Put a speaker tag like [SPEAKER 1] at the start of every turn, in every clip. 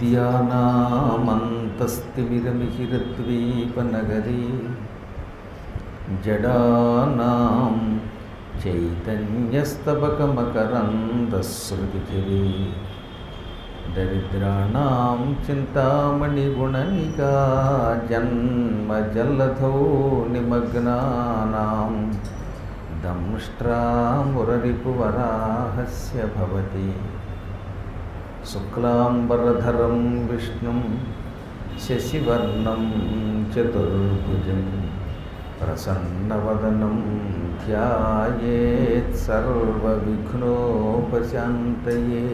[SPEAKER 1] విద్యానామంతస్తిమిరమిహిరద్వీపనగరీ జడానాం చైతన్యస్తబకమకరందశ్రుతిచిరీ దరిద్రాణం చింతామణిగుణనికా జన్మజల్లధౌ నిమగ్నానాం దంష్ట్రామురరిపువరాహస్య భవతి శుక్లాంబరధరం విష్ణుం శశివర్ణం చతుర్భుజం ప్రసన్నవదనం ధ్యాయేత్ సర్వవిఘ్నోపశాంతయే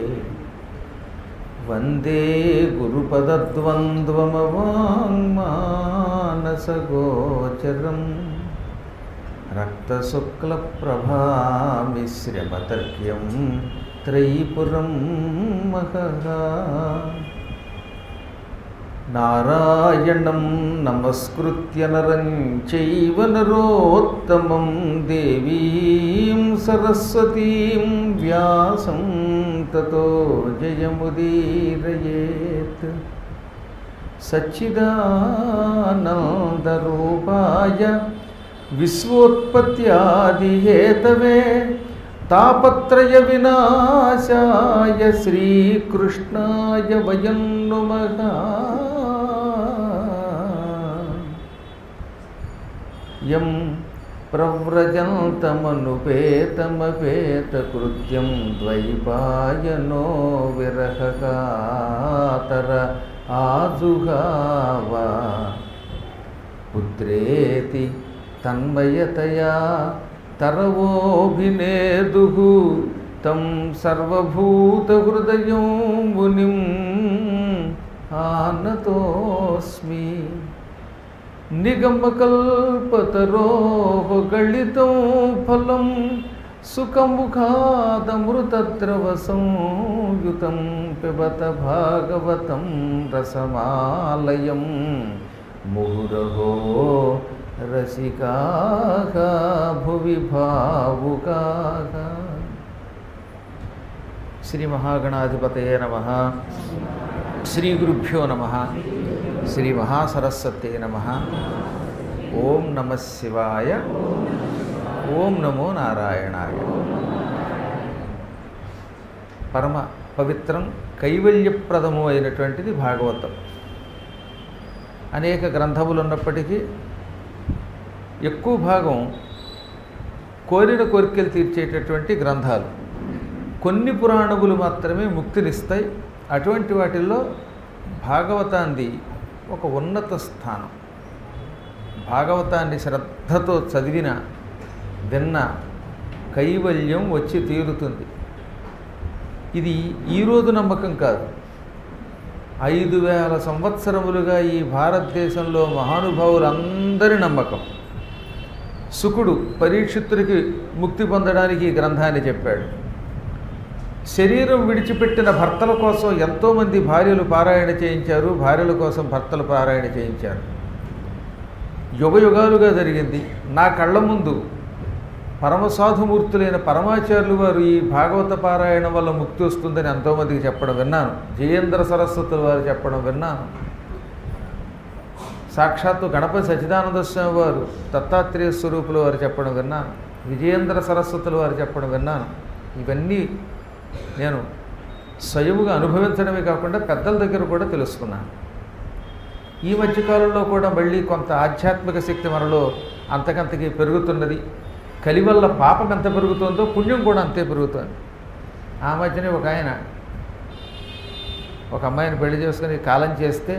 [SPEAKER 1] వందే గురుపదద్వంద్వమవాङ्మానసగోచరం రక్తశుక్లప్రభామిశ్రమతర్క్యం త్రైపురం మహః నారాయణం నమస్కృత్య నరం చైవ నరోత్తమం దేవీం సరస్వతీం వ్యాసం తతో జయముదీరయేత్ సచ్చిదానందరూపాయ విశ్వోత్పత్యాదిహేతవే తాపత్రయ వినాశాయ శ్రీకృష్ణాయ వయం నుమః యం ప్రవ్రజంతమనుపేతమపేతకృత్యం ద్వైపాయనో విరహకాతర ఆజుగావ పుత్రేతి తన్మయతయా తరవోభినేదు తం సర్వభూతహృదయం మునిం ఆనతోస్మి నిగమకల్పతరోః గళితం ఫలం సుఖముఖాదమృతద్రవసంయుతం పిబత భాగవతం రసమాలయం ముహురహో రసికాః భువి భావుకాః శ్రీ మహాగణాధిపతయే నమ శ్రీ గురుభ్యో నమ శ్రీ మహాసరస్వతే నమ ఓం నమ శివాయ ఓం నమో నారాయణాయ పరమ పవిత్రం కైవల్యప్రదము అయినటువంటిది భాగవతం అనేక గ్రంథములు ఉన్నప్పటికీ ఎక్కువ భాగం కోరిన కోరికలు తీర్చేటటువంటి గ్రంథాలు కొన్ని పురాణములు మాత్రమే ముక్తినిస్తాయి అటువంటి వాటిల్లో భాగవతాంది ఒక ఉన్నత స్థానం భాగవతాన్ని శ్రద్ధతో చదివిన విన్న కైవల్యం వచ్చి తీరుతుంది ఇది ఈరోజు నమ్మకం కాదు ఐదు వేల సంవత్సరములుగా ఈ భారతదేశంలో మహానుభావులందరి నమ్మకం శుకుడు పరీక్షిత్తుడికి ముక్తి పొందడానికి ఈ గ్రంథాన్ని చెప్పాడు శరీరం విడిచిపెట్టిన భర్తల కోసం ఎంతోమంది భార్యలు పారాయణ చేయించారు భార్యల కోసం భర్తలు పారాయణ చేయించారు యుగ యుగాలుగా జరిగింది నా కళ్ళ ముందు పరమసాధుమూర్తులైన పరమాచార్యులు వారు ఈ భాగవత పారాయణం వల్ల ముక్తి వస్తుందని ఎంతోమందికి చెప్పడం విన్నాను జయేంద్ర సరస్వతుల వారు చెప్పడం విన్నాను సాక్షాత్తు గణపతి సచిదానంద స్వామి వారు దత్తాత్రేయ స్వరూపుల వారు చెప్పడం విన్నాను విజయేంద్ర సరస్వతుల వారు చెప్పడం విన్నాను ఇవన్నీ నేను స్వయముగా అనుభవించడమే కాకుండా పెద్దల దగ్గర కూడా తెలుసుకున్నాను ఈ మధ్యకాలంలో కూడా మళ్ళీ కొంత ఆధ్యాత్మిక శక్తి మనలో అంతకంతకి పెరుగుతున్నది కలి వల్ల పాపం ఎంత పెరుగుతుందో పుణ్యం కూడా అంతే పెరుగుతుంది ఆ మధ్యనే ఒక ఆయన ఒక అమ్మాయిని పెళ్లి చేసుకుని కాలం చేస్తే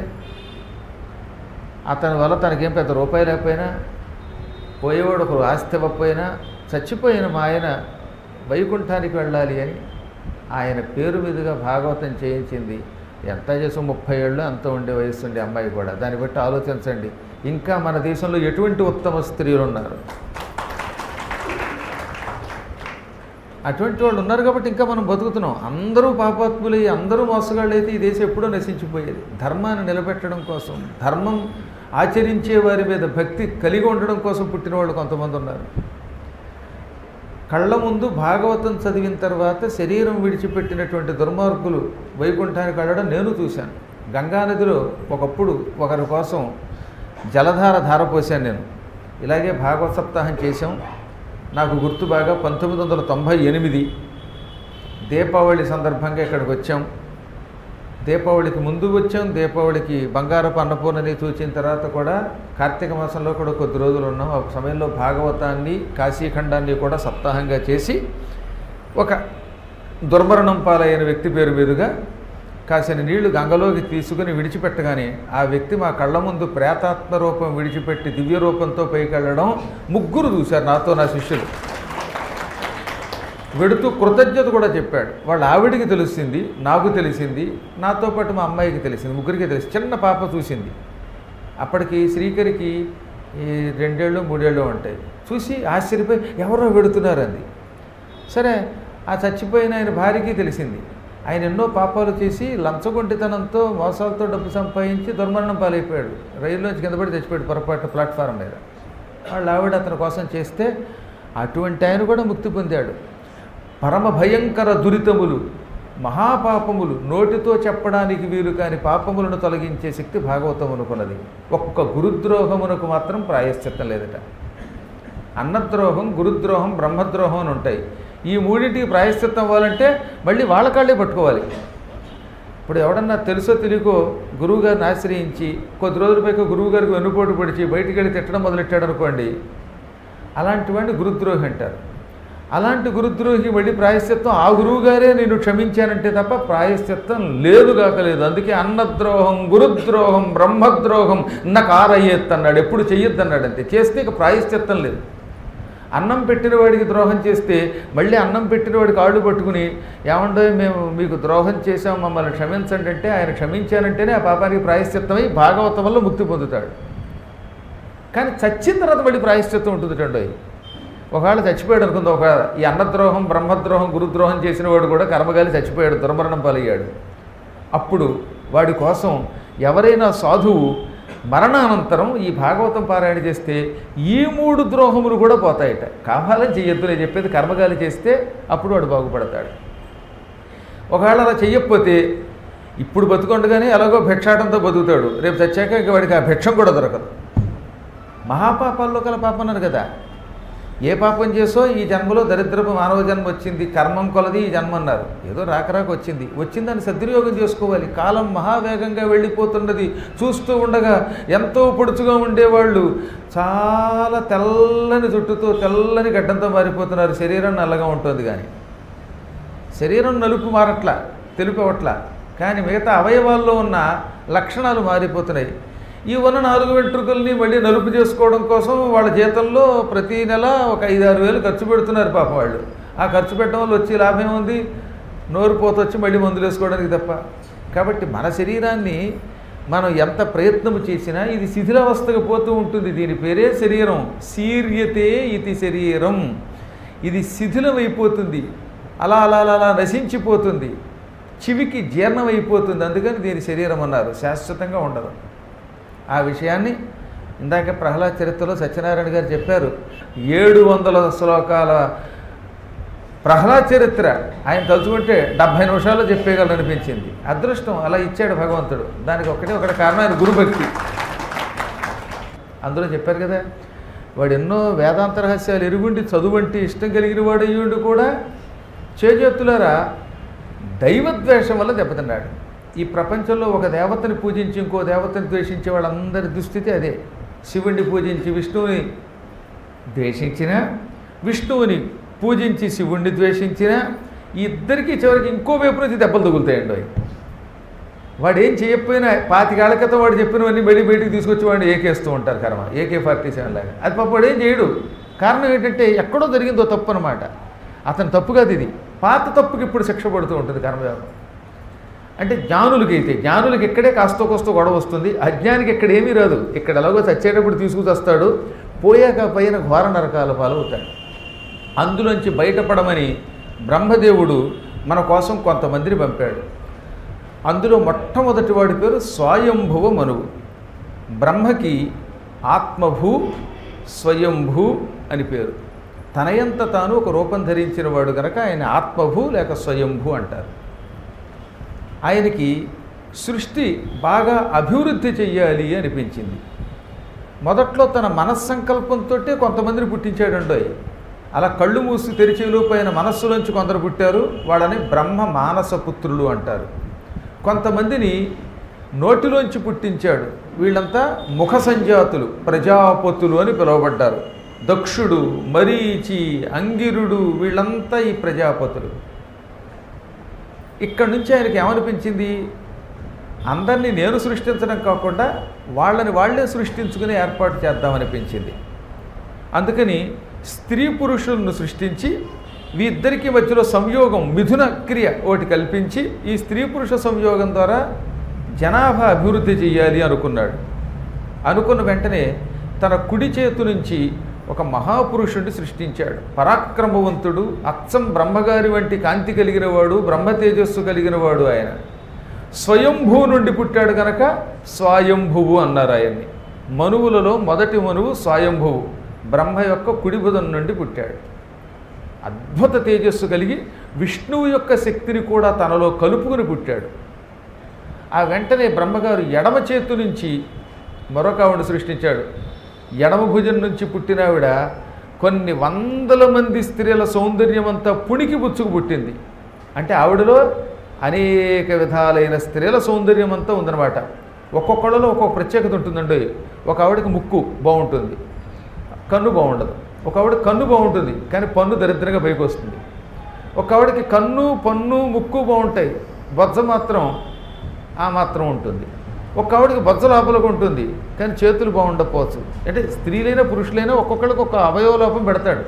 [SPEAKER 1] అతని వల్ల తనకేం పెద్ద రూపాయి లేకపోయినా పోయేవాడు ఒకరు ఆస్తి ఇవ్వకపోయినా చచ్చిపోయిన మా ఆయన వైకుంఠానికి వెళ్ళాలి అని ఆయన పేరు మీదుగా భాగవతం చేయించింది ఎంత చేసి ముప్పై ఏళ్ళు అంత ఉండే వయసు ఉండే అమ్మాయి కూడా దాన్ని బట్టి ఆలోచించండి ఇంకా మన దేశంలో ఎటువంటి ఉత్తమ స్త్రీలు ఉన్నారు అటువంటి వాళ్ళు ఉన్నారు కాబట్టి ఇంకా మనం బతుకుతున్నాం అందరూ పాపాత్ములై అందరూ మోసగాళ్ళు అయితే ఈ దేశం ఎప్పుడో నశించిపోయేది ధర్మాన్ని నిలబెట్టడం కోసం ధర్మం ఆచరించే వారి మీద భక్తి కలిగి ఉండడం కోసం పుట్టిన వాళ్ళు కొంతమంది ఉన్నారు కళ్ళ ముందు భాగవతం చదివిన తర్వాత శరీరం విడిచిపెట్టినటువంటి దుర్మార్గులు వైకుంఠానికి వెళ్ళడం నేను చూశాను గంగానదిలో ఒకప్పుడు ఒకరి కోసం జలధార ధార పోసాను నేను ఇలాగే భాగవత సప్తాహం చేశాం నాకు గుర్తు బాగా పంతొమ్మిది వందల తొంభై ఎనిమిది దీపావళి సందర్భంగా ఇక్కడికి వచ్చాం దీపావళికి ముందు వచ్చాం దీపావళికి బంగారపు అన్నపూర్ణని చూచిన తర్వాత కూడా కార్తీక మాసంలో కూడా కొద్ది రోజులు ఉన్నాం ఆ సమయంలో భాగవతాన్ని కాశీఖండాన్ని కూడా సప్తాహంగా చేసి ఒక దుర్మరణం పాలైన వ్యక్తి పేరు మీదుగా కాసిన నీళ్లు గంగలోకి తీసుకుని విడిచిపెట్టగానే ఆ వ్యక్తి మా కళ్ళ ముందు ప్రేతాత్మ రూపం విడిచిపెట్టి దివ్య రూపంతో పైకి వెళ్ళడం ముగ్గురు చూశారు నాతో నా శిష్యులు వెడుతూ కృతజ్ఞత కూడా చెప్పాడు వాళ్ళ ఆవిడికి తెలిసింది నాకు తెలిసింది నాతో పాటు మా అమ్మాయికి తెలిసింది ముగ్గురికి తెలిసి చిన్న పాప చూసింది అప్పటికి శ్రీకరికి ఈ రెండేళ్ళు మూడేళ్ళు ఉంటాయి చూసి ఆశ్చర్యపోయి ఎవరో వెడుతున్నారు అంది సరే ఆ చచ్చిపోయిన ఆయన భార్యకి తెలిసింది ఆయన ఎన్నో పాపాలు చేసి లంచగొంటితనంతో మోసాలతో డబ్బు సంపాదించి దుర్మరణం పాలైపోయాడు రైల్లోంచి కింద పడి చచ్చిపోయాడు పొరపాటు ప్లాట్ఫారం మీద వాళ్ళ ఆవిడ అతని కోసం చేస్తే అటువంటి ఆయన కూడా ముక్తి పొందాడు పరమ భయంకర దురితములు మహాపాపములు నోటితో చెప్పడానికి వీలు కాని పాపములను తొలగించే శక్తి భాగవతమునుకున్నది ఒక్క గురుద్రోహమునకు మాత్రం ప్రాయశ్చిత్తం లేదట అన్నద్రోహం గురుద్రోహం బ్రహ్మద్రోహం అని ఉంటాయి ఈ మూడింటికి ప్రాయశ్చిత్తం అవ్వాలంటే మళ్ళీ వాళ్ళ కాళ్ళే పట్టుకోవాలి ఇప్పుడు ఎవడన్నా తెలుసో తెలియకో గురువుగారిని ఆశ్రయించి కొద్ది రోజుల పైకి గురువుగారికి వెన్నుపోటు పొడిచి బయటికి వెళ్ళి తిట్టడం మొదలెట్టాడు అనుకోండి అలాంటి వాడిని గురుద్రోహి అంటారు అలాంటి గురుద్రోహి మళ్ళీ ప్రాయశ్చిత్తం ఆ గురువుగారే నేను క్షమించానంటే తప్ప ప్రాయశ్చిత్తం లేదు కాకలేదు అందుకే అన్నద్రోహం గురుద్రోహం బ్రహ్మద్రోహం నకారయ్యేత్ అన్నాడు ఎప్పుడు చెయ్యొద్దన్నాడు అంతే చేస్తే ఇక ప్రాయశ్చిత్తం లేదు అన్నం పెట్టిన వాడికి ద్రోహం చేస్తే మళ్ళీ అన్నం పెట్టిన వాడి కాళ్ళు పట్టుకుని ఏమండో మేము మీకు ద్రోహం చేశాం మమ్మల్ని క్షమించండి అంటే ఆయన క్షమించానంటేనే ఆ పాపానికి ప్రాయశ్చిత్తమై భాగవతం వల్ల ముక్తి పొందుతాడు కానీ చచ్చిన తర్వాత మళ్ళీ ప్రాయశ్చిత్తం ఉంటుందిటండి ఒకవేళ చచ్చిపోయాడు అనుకుంది ఒక ఈ అన్నద్రోహం బ్రహ్మద్రోహం గురుద్రోహం చేసిన వాడు కూడా కర్మగాలి చచ్చిపోయాడు దుర్మరణం పాలయ్యాడు అప్పుడు వాడి కోసం ఎవరైనా సాధువు మరణానంతరం ఈ భాగవతం పారాయణ చేస్తే ఈ మూడు ద్రోహములు కూడా పోతాయట కావాలని చెయ్యొద్దు నేను చెప్పేది కర్మగాలి చేస్తే అప్పుడు వాడు బాగుపడతాడు ఒకవేళ అలా చెయ్యకపోతే ఇప్పుడు బతుకుండగానే ఎలాగో భిక్షాటంతో బతుకుతాడు రేపు చచ్చాక ఇంక వాడికి ఆ భిక్షం కూడా దొరకదు మహాపాపాల్లో కల పాపం అన్నారు కదా ఏ పాపం చేసో ఈ జన్మలో దరిద్రపు మానవ జన్మ వచ్చింది కర్మం కొలది ఈ జన్మ అన్నారు ఏదో రాకరాక వచ్చింది వచ్చిందని సద్వినియోగం చేసుకోవాలి కాలం మహావేగంగా వెళ్ళిపోతున్నది చూస్తూ ఉండగా ఎంతో పొడుచుగా ఉండేవాళ్ళు చాలా తెల్లని జుట్టుతో తెల్లని గడ్డంతో మారిపోతున్నారు శరీరం నల్లగా ఉంటుంది కానీ శరీరం నలుపు మారట్లా తెలుపు అవట్లా కానీ మిగతా అవయవాల్లో ఉన్న లక్షణాలు మారిపోతున్నాయి ఈ ఉన్న నాలుగు వెంట్రుకల్ని మళ్ళీ నలుపు చేసుకోవడం కోసం వాళ్ళ జీతంలో ప్రతి నెల ఒక ఐదు ఆరు వేలు ఖర్చు పెడుతున్నారు పాపం వాళ్ళు ఆ ఖర్చు పెట్టడం వల్ల వచ్చి లాభం ఏముంది నోరు పోత వచ్చి మళ్ళీ మందులు వేసుకోవడానికి తప్ప కాబట్టి మన శరీరాన్ని మనం ఎంత ప్రయత్నం చేసినా ఇది శిథిలావస్థకు పోతూ ఉంటుంది దీని పేరే శరీరం శీర్యతే ఇది శరీరం ఇది శిథిలమైపోతుంది అలా అలా అలా అలా నశించిపోతుంది చివికి జీర్ణమైపోతుంది అందుకని దీని శరీరం అన్నారు శాశ్వతంగా ఉండదు ఆ విషయాన్ని ఇందాక ప్రహ్లాద్ చరిత్రలో సత్యనారాయణ గారు చెప్పారు ఏడు వందల శ్లోకాల ప్రహ్లాద్ చరిత్ర ఆయన తలుచుకుంటే డెబ్భై నిమిషాల్లో చెప్పేయగలరు అనిపించింది అదృష్టం అలా ఇచ్చాడు భగవంతుడు దానికి ఒకటే ఒకటి కారణం ఆయన గురుభక్తి అందులో చెప్పారు కదా వాడు ఎన్నో వేదాంత రహస్యాలు ఎరుగుండి చదువంటి ఇష్టం కలిగిన వాడు అయ్యుండి కూడా చేజెత్తులారా దైవద్వేషం వల్ల దెబ్బతిన్నాడు ఈ ప్రపంచంలో ఒక దేవతని పూజించి ఇంకో దేవతని ద్వేషించే వాళ్ళందరి దుస్థితి అదే శివుణ్ణి పూజించి విష్ణువుని ద్వేషించిన విష్ణువుని పూజించి శివుణ్ణి ద్వేషించిన ఈ ఇద్దరికీ చివరికి ఇంకో వైపు నుంచి దెబ్బలు తగులుతాయండి అవి వాడు ఏం చేయకపోయినా పాతికేళ్ల క్రితం వాడు చెప్పినవన్నీ మళ్ళీ బయటికి తీసుకొచ్చి వాడిని ఏకేస్తూ ఉంటారు కర్మ ఏకే ఫార్టీ సెవెన్ లాగా అది పాప వాడు ఏం చేయడు కారణం ఏంటంటే ఎక్కడో జరిగిందో తప్పు అనమాట అతని తప్పు కాదు ఇది పాత తప్పుకి ఇప్పుడు శిక్ష పడుతూ ఉంటుంది కర్మయోగం అంటే జ్ఞానులకి అయితే జ్ఞానులకి ఇక్కడే కాస్తో కోస్తో గొడవ వస్తుంది అజ్ఞానికి ఇక్కడ ఏమీ రాదు ఇక్కడ ఎలాగో చచ్చేటప్పుడు తీసుకుతొస్తాడు పోయాక పైన ఘోర నరకాల పాలవుతాడు అందులోంచి బయటపడమని బ్రహ్మదేవుడు మన కోసం కొంతమందిని పంపాడు అందులో మొట్టమొదటి వాడి పేరు స్వయంభువ మనువు బ్రహ్మకి ఆత్మభూ స్వయంభూ అని పేరు తనయంత తాను ఒక రూపం ధరించిన వాడు కనుక ఆయన ఆత్మభూ లేక స్వయంభూ అంటారు ఆయనకి సృష్టి బాగా అభివృద్ధి చెయ్యాలి అనిపించింది మొదట్లో తన మనస్సంకల్పంతో కొంతమందిని పుట్టించాడండోయ్ అలా కళ్ళు మూసి తెరిచేలోపైన మనస్సులోంచి కొందరు పుట్టారు వాళ్ళని బ్రహ్మ మానస పుత్రులు అంటారు కొంతమందిని నోటిలోంచి పుట్టించాడు వీళ్ళంతా ముఖ సంజాతులు ప్రజాపతులు అని పిలువబడ్డారు దక్షుడు మరీచి అంగిరుడు వీళ్ళంతా ఈ ప్రజాపతులు ఇక్కడి నుంచి ఆయనకి ఏమనిపించింది అందరినీ నేను సృష్టించడం కాకుండా వాళ్ళని వాళ్ళే సృష్టించుకుని ఏర్పాటు చేద్దామనిపించింది అందుకని స్త్రీ పురుషులను సృష్టించి వీరిద్దరికి మధ్యలో సంయోగం మిథున క్రియ ఒకటి కల్పించి ఈ స్త్రీ పురుష సంయోగం ద్వారా జనాభా అభివృద్ధి చెయ్యాలి అనుకున్నాడు అనుకున్న వెంటనే తన కుడి చేతు నుంచి ఒక మహాపురుషుడిని సృష్టించాడు పరాక్రమవంతుడు అచ్చం బ్రహ్మగారి వంటి కాంతి కలిగిన వాడు బ్రహ్మ తేజస్సు కలిగిన వాడు ఆయన స్వయంభూ నుండి పుట్టాడు కనుక స్వయంభువు అన్నారు ఆయన్ని మనువులలో మొదటి మనువు స్వయంభువు బ్రహ్మ యొక్క కుడిబుధం నుండి పుట్టాడు అద్భుత తేజస్సు కలిగి విష్ణువు యొక్క శక్తిని కూడా తనలో కలుపుకుని పుట్టాడు ఆ వెంటనే బ్రహ్మగారు ఎడమ చేతు నుంచి మరొక ఆవిడ సృష్టించాడు ఎడమ భుజం నుంచి పుట్టిన ఆవిడ కొన్ని వందల మంది స్త్రీల సౌందర్యం అంతా పుణికి పుచ్చుకు పుట్టింది అంటే ఆవిడలో అనేక విధాలైన స్త్రీల సౌందర్యం అంతా ఉందన్నమాట ఒక్కొక్కళ్ళలో ఒక్కొక్క ప్రత్యేకత ఉంటుందండి ఒక ఆవిడకి ముక్కు బాగుంటుంది కన్ను బాగుండదు ఒక ఆవిడ కన్ను బాగుంటుంది కానీ పన్ను దరిద్రంగా పైకి వస్తుంది ఒక ఆవిడకి కన్ను పన్ను ముక్కు బాగుంటాయి బొజ్జ మాత్రం ఆ మాత్రం ఉంటుంది ఒక ఆవిడకి బొజ్జ లోపలకు ఉంటుంది కానీ చేతులు బాగుండకపోవచ్చు అంటే స్త్రీలైనా పురుషులైనా ఒక్కొక్కడికి ఒక అవయవ లోపం పెడతాడు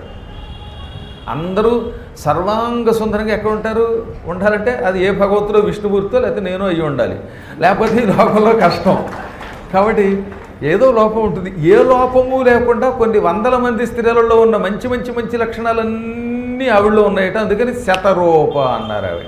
[SPEAKER 1] అందరూ సర్వాంగ సుందరంగా ఎక్కడ ఉంటారు ఉండాలంటే అది ఏ భగవంతుడో విష్ణుమూర్తితో లేకపోతే నేను అయ్యి ఉండాలి లేకపోతే ఈ లోకంలో కష్టం కాబట్టి ఏదో లోపం ఉంటుంది ఏ లోపము లేకుండా కొన్ని వందల మంది స్త్రీలలో ఉన్న మంచి మంచి మంచి లక్షణాలన్నీ ఆవిడలో ఉన్నాయట అందుకని శతరూప అన్నారు ఆవిడ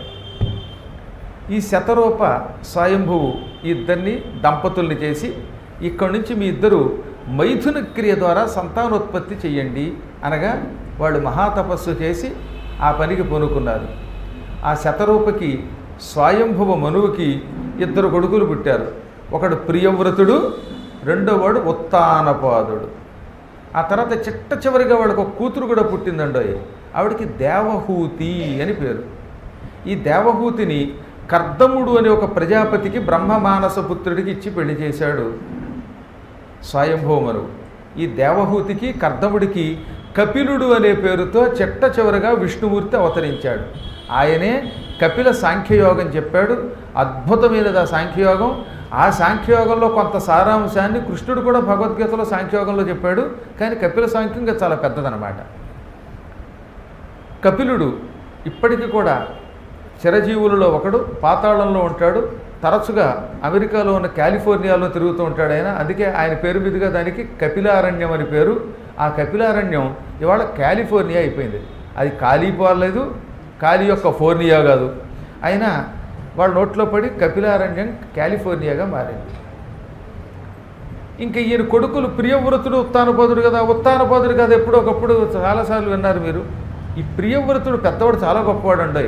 [SPEAKER 1] ఈ శతరూప స్వయంభువు ఈ ఇద్దరిని దంపతుల్ని చేసి ఇక్కడి నుంచి మీ ఇద్దరు మైథున క్రియ ద్వారా సంతానోత్పత్తి చెయ్యండి అనగా వాళ్ళు మహాతపస్సు చేసి ఆ పనికి పూనుకున్నారు ఆ శతరూపకి స్వయంభువ మనువుకి ఇద్దరు కొడుకులు పుట్టారు ఒకడు ప్రియవ్రతుడు రెండోవాడు ఉత్తానపాదుడు ఆ తర్వాత చిట్ట చివరిగా వాళ్ళకు ఒక కూతురు కూడా పుట్టిందండోయ్ ఆవిడకి దేవహూతి అని పేరు ఈ దేవహూతిని కర్దముడు అనే ఒక ప్రజాపతికి బ్రహ్మమానస పుత్రుడికి ఇచ్చి పెళ్లి చేశాడు స్వయంభూమను ఈ దేవహూతికి కర్దముడికి కపిలుడు అనే పేరుతో చిట్ట చివరగా విష్ణుమూర్తి అవతరించాడు ఆయనే కపిల సాంఖ్యయోగం చెప్పాడు అద్భుతమైనది ఆ సాంఖ్యయోగం ఆ సాంఖ్యయోగంలో కొంత సారాంశాన్ని కృష్ణుడు కూడా భగవద్గీతలో సాంఖ్యయోగంలో చెప్పాడు కానీ కపిల సాంఖ్యం ఇంకా చాలా పెద్దదనమాట కపిలుడు ఇప్పటికీ కూడా చిరజీవులలో ఒకడు పాతాళంలో ఉంటాడు తరచుగా అమెరికాలో ఉన్న కాలిఫోర్నియాలో తిరుగుతూ ఉంటాడు ఆయన అందుకే ఆయన పేరు మీదుగా దానికి కపిలారణ్యం అని పేరు ఆ కపిలారణ్యం ఇవాళ కాలిఫోర్నియా అయిపోయింది అది కాలిపోలేదు కాలి యొక్క ఫోర్నియా కాదు అయినా వాళ్ళ నోట్లో పడి కపిలారణ్యం కాలిఫోర్నియాగా మారింది ఇంకా ఈయన కొడుకులు ప్రియవ్రతుడు ఉత్తానపోదుడు కదా ఉత్తానపోదుడు కదా ఎప్పుడో ఒకప్పుడు చాలాసార్లు విన్నారు మీరు ఈ ప్రియవ్రతుడు పెద్దవాడు చాలా గొప్పవాడు అండి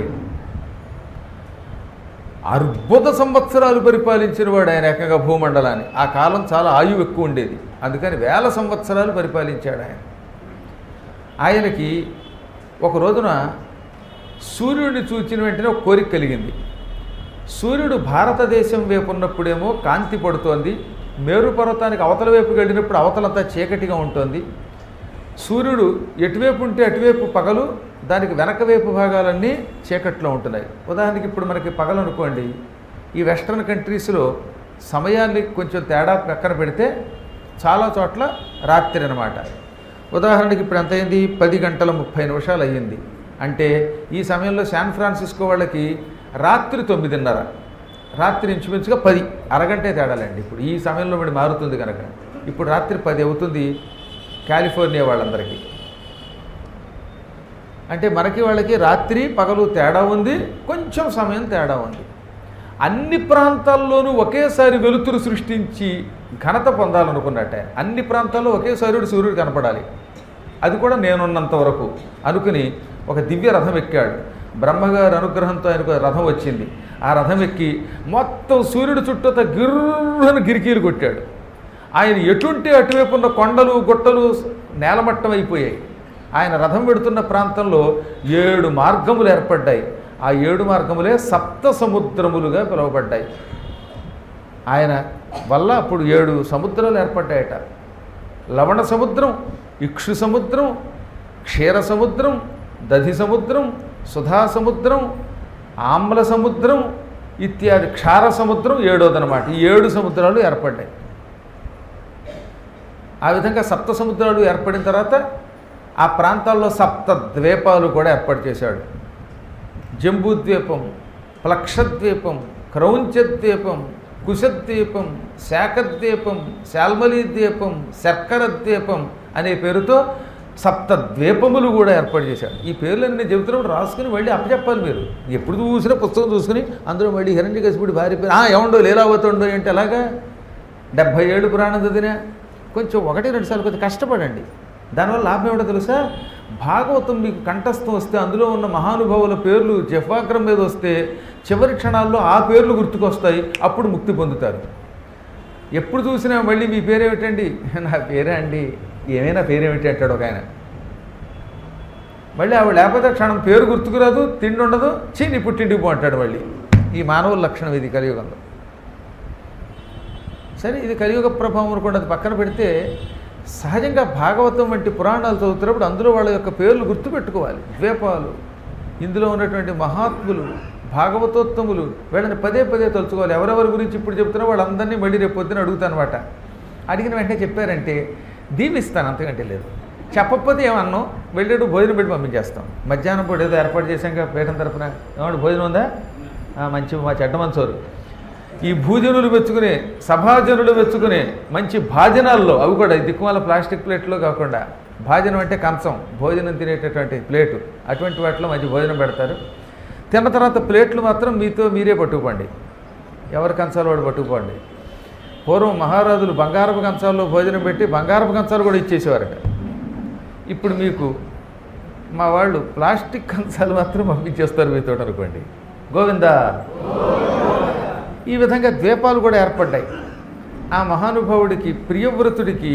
[SPEAKER 1] అర్బుద సంవత్సరాలు పరిపాలించిన వాడు ఆయన ఏకంగా భూమండలాన్ని ఆ కాలం చాలా ఆయువు ఎక్కువ ఉండేది అందుకని వేల సంవత్సరాలు పరిపాలించాడు ఆయన ఆయనకి ఒక రోజున సూర్యుడిని చూచిన వెంటనే ఒక కోరిక కలిగింది సూర్యుడు భారతదేశం వైపు ఉన్నప్పుడేమో కాంతి పడుతోంది మేరు పర్వతానికి అవతల వైపుకి వెళ్ళినప్పుడు అవతలంతా చీకటిగా ఉంటుంది సూర్యుడు ఎటువైపు ఉంటే అటువైపు పగలు దానికి వెనక వైపు భాగాలన్నీ చీకట్లో ఉంటున్నాయి ఉదాహరణకి ఇప్పుడు మనకి పగలు అనుకోండి ఈ వెస్ట్రన్ కంట్రీస్లో సమయాన్ని కొంచెం తేడా పక్కన పెడితే చాలా చోట్ల రాత్రి అనమాట ఉదాహరణకి ఇప్పుడు ఎంత అయింది పది గంటల ముప్పై నిమిషాలు అయ్యింది అంటే ఈ సమయంలో శాన్ ఫ్రాన్సిస్కో వాళ్ళకి రాత్రి తొమ్మిదిన్నర రాత్రి ఇంచుమించుగా పది అరగంటే తేడాలండి ఇప్పుడు ఈ సమయంలో మరి మారుతుంది కనుక ఇప్పుడు రాత్రి పది అవుతుంది కాలిఫోర్నియా వాళ్ళందరికీ అంటే మనకి వాళ్ళకి రాత్రి పగలు తేడా ఉంది కొంచెం సమయం తేడా ఉంది అన్ని ప్రాంతాల్లోనూ ఒకేసారి వెలుతురు సృష్టించి ఘనత పొందాలనుకున్నట్ట అన్ని ప్రాంతాల్లో ఒకేసారి సూర్యుడు కనపడాలి అది కూడా నేనున్నంత వరకు అనుకుని ఒక దివ్య రథం ఎక్కాడు బ్రహ్మగారి అనుగ్రహంతో ఆయనకు రథం వచ్చింది ఆ రథం ఎక్కి మొత్తం సూర్యుడి చుట్టూత గిర్రను గిరికీలు కొట్టాడు ఆయన ఎటుంటే అటువైపు ఉన్న కొండలు గుట్టలు నేలమట్టం అయిపోయాయి ఆయన రథం పెడుతున్న ప్రాంతంలో ఏడు మార్గములు ఏర్పడ్డాయి ఆ ఏడు మార్గములే సప్త సముద్రములుగా పిలువబడ్డాయి ఆయన వల్ల అప్పుడు ఏడు సముద్రాలు ఏర్పడ్డాయట లవణ సముద్రం ఇక్షు సముద్రం క్షీర సముద్రం దధి సముద్రం సుధా సముద్రం ఆమ్ల సముద్రం ఇత్యాది క్షార సముద్రం ఏడోదనమాట ఈ ఏడు సముద్రాలు ఏర్పడ్డాయి ఆ విధంగా సప్త సముద్రాలు ఏర్పడిన తర్వాత ఆ ప్రాంతాల్లో సప్త ద్వీపాలు కూడా ఏర్పాటు చేశాడు జంబూద్వీపం ప్లక్షద్వీపం క్రౌంచద్వీపం కుశద్వీపం శాఖద్వీపం శాల్మలీ ద్వీపం శర్కర ద్వీపం అనే పేరుతో సప్త ద్వీపములు కూడా ఏర్పాటు చేశాడు ఈ పేర్లన్నీ నేను చెబుతున్నప్పుడు రాసుకుని మళ్ళీ అప్పచెప్పాలి మీరు ఎప్పుడు చూసినా పుస్తకం చూసుకుని అందులో మళ్ళీ హిరణ్య కసిపుడి భార్య పేరు "ఆ, ఏముండో లీలావతుండో ఏంటి అలాగా డెబ్భై ఏడు పురాణం చదివినా కొంచెం ఒకటి రెండు సార్లు కొంచెం కష్టపడండి దానివల్ల లాభం ఏమిటో తెలుసా భాగవతం మీకు కంఠస్థం వస్తే అందులో ఉన్న మహానుభావుల పేర్లు జఫాగ్రం మీద వస్తే చివరి క్షణాల్లో ఆ పేర్లు గుర్తుకొస్తాయి అప్పుడు ముక్తి పొందుతారు ఎప్పుడు చూసినా మళ్ళీ మీ పేరేమిటండి నా పేరే అండి ఏమైనా పేరేమిటి అంటాడు ఒక ఆయన మళ్ళీ ఆవిడ లేకపోతే క్షణం పేరు గుర్తుకురాదు తిండి ఉండదు చీ నీ పుట్టింటికి పో అంటాడు మళ్ళీ ఈ మానవుల లక్షణం ఇది కలియుగంలో సరే ఇది కలియుగ ప్రభావం అనుకోండి అది పక్కన పెడితే సహజంగా భాగవతం వంటి పురాణాలు చదువుతున్నప్పుడు అందులో వాళ్ళ యొక్క పేర్లు గుర్తుపెట్టుకోవాలి ద్వీపాలు ఇందులో ఉన్నటువంటి మహాత్ములు భాగవతోత్తములు వీళ్ళని పదే పదే తలుచుకోవాలి ఎవరెవరి గురించి ఇప్పుడు చెప్తున్నా వాళ్ళందరినీ మళ్ళీ రేపు పొద్దున అడుగుతాను అనమాట అడిగిన వెంటనే చెప్పారంటే దీవిస్తాను అంతకంటే లేదు చెప్పకపోతే ఏమన్నాం వెళ్ళేటు భోజనం పెట్టి పంపించేస్తాం మధ్యాహ్నం పూట ఏదో ఏర్పాటు చేశాక పీఠం తరపున ఏమంటే భోజనం ఉందా ఆ, మంచి మా చెడ్డ మంచోరు ఈ భూజనులు మెచ్చుకునే సభాజనులు మెచ్చుకునే మంచి భాజనాల్లో అవి కూడా ఈ దిక్కుమాల ప్లాస్టిక్ ప్లేట్లో కాకుండా భాజనం అంటే కంచం భోజనం తినేటటువంటి ప్లేటు అటువంటి వాటిలో మంచి భోజనం పెడతారు తిన్న తర్వాత ప్లేట్లు మాత్రం మీతో మీరే పట్టుకుపోండి ఎవరి కంచాలు వాడు పట్టుకుపోండి పూర్వం మహారాజులు బంగారపు కంచాల్లో భోజనం పెట్టి బంగారపు కంచాలు కూడా ఇచ్చేసేవారట ఇప్పుడు మీకు మా వాళ్ళు ప్లాస్టిక్ కంచాలు మాత్రం పంపించేస్తారు మీతో అనుకోండి గోవిందా ఈ విధంగా ద్వీపాలు కూడా ఏర్పడ్డాయి ఆ మహానుభావుడికి ప్రియవ్రతుడికి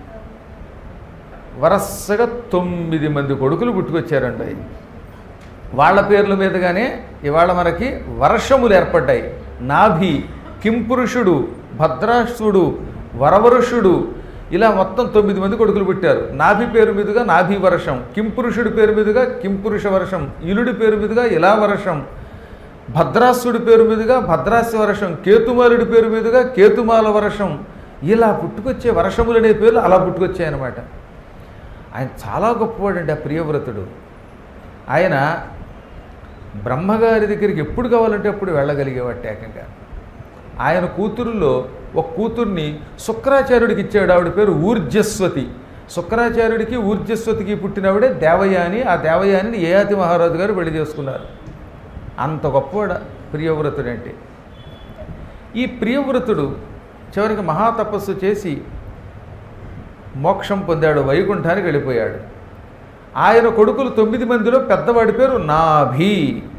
[SPEAKER 1] వరసగా తొమ్మిది మంది కొడుకులు పుట్టుకొచ్చారండి వాళ్ళ పేర్ల మీదుగానే ఇవాళ మనకి వర్షములు ఏర్పడ్డాయి నాభి కింపురుషుడు భద్రాశ్వుడు వరవరుషుడు ఇలా మొత్తం తొమ్మిది మంది కొడుకులు పుట్టారు నాభి పేరు మీదుగా నాభి వర్షం కింపురుషుడి పేరు మీదుగా కింపురుష వర్షం ఇలుడి పేరు మీదుగా ఇలా వర్షం భద్రాసుడి పేరు మీదుగా భద్రాస్య వర్షం కేతుమాలుడి పేరు మీదుగా కేతుమాల వర్షం ఇలా పుట్టుకొచ్చే వర్షములు అనే పేర్లు అలా పుట్టుకొచ్చాయన్నమాట ఆయన చాలా గొప్పవాడండి ఆ ప్రియవ్రతుడు ఆయన బ్రహ్మగారి దగ్గరికి ఎప్పుడు కావాలంటే అప్పుడు వెళ్ళగలిగేవాడు ఏకంగా ఆయన కూతురులో ఒక కూతుర్ని శుక్రాచార్యుడికి ఇచ్చాడు ఆవిడ పేరు ఊర్జస్వతి శుక్రాచార్యుడికి ఊర్జస్వతికి పుట్టినవిడే దేవయాని ఆ దేవయానిని ఏయాతి మహారాజు గారు పెళ్లి చేసుకున్నారు అంత గొప్పవాడు ప్రియవ్రతుడు అంటే ఈ ప్రియవ్రతుడు చివరికి మహాతపస్సు చేసి మోక్షం పొందాడు వైకుంఠానికి వెళ్ళిపోయాడు ఆయన కొడుకులు తొమ్మిది మందిలో పెద్దవాడి పేరు నాభి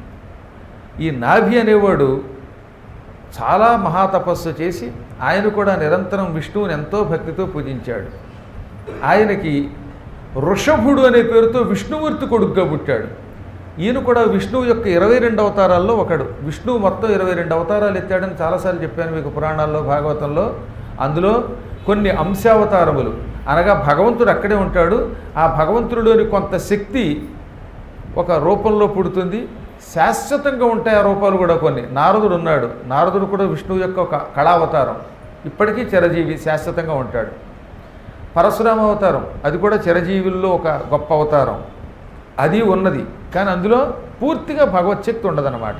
[SPEAKER 1] ఈ నాభి అనేవాడు చాలా మహాతపస్సు చేసి ఆయన కూడా నిరంతరం విష్ణువుని ఎంతో భక్తితో పూజించాడు ఆయనకి వృషభుడు అనే పేరుతో విష్ణుమూర్తి కొడుకుగా పుట్టాడు ఈయన కూడా విష్ణువు యొక్క ఇరవై రెండు అవతారాల్లో ఒకడు విష్ణువు మొత్తం ఇరవై రెండు అవతారాలు ఎత్తాడని చాలాసార్లు చెప్పాను మీకు పురాణాల్లో భాగవతంలో అందులో కొన్ని అంశావతారములు అనగా భగవంతుడు అక్కడే ఉంటాడు ఆ భగవంతుడిలోని కొంత శక్తి ఒక రూపంలో పుడుతుంది శాశ్వతంగా ఉంటాయి ఆ రూపాలు కూడా కొన్ని నారదుడు ఉన్నాడు నారదుడు కూడా విష్ణువు యొక్క ఒక కళావతారం ఇప్పటికీ చిరజీవి శాశ్వతంగా ఉంటాడు పరశురామ అవతారం అది కూడా చిరజీవుల్లో ఒక గొప్ప అవతారం అది ఉన్నది కానీ అందులో పూర్తిగా భగవచ్ఛక్తి ఉండదన్నమాట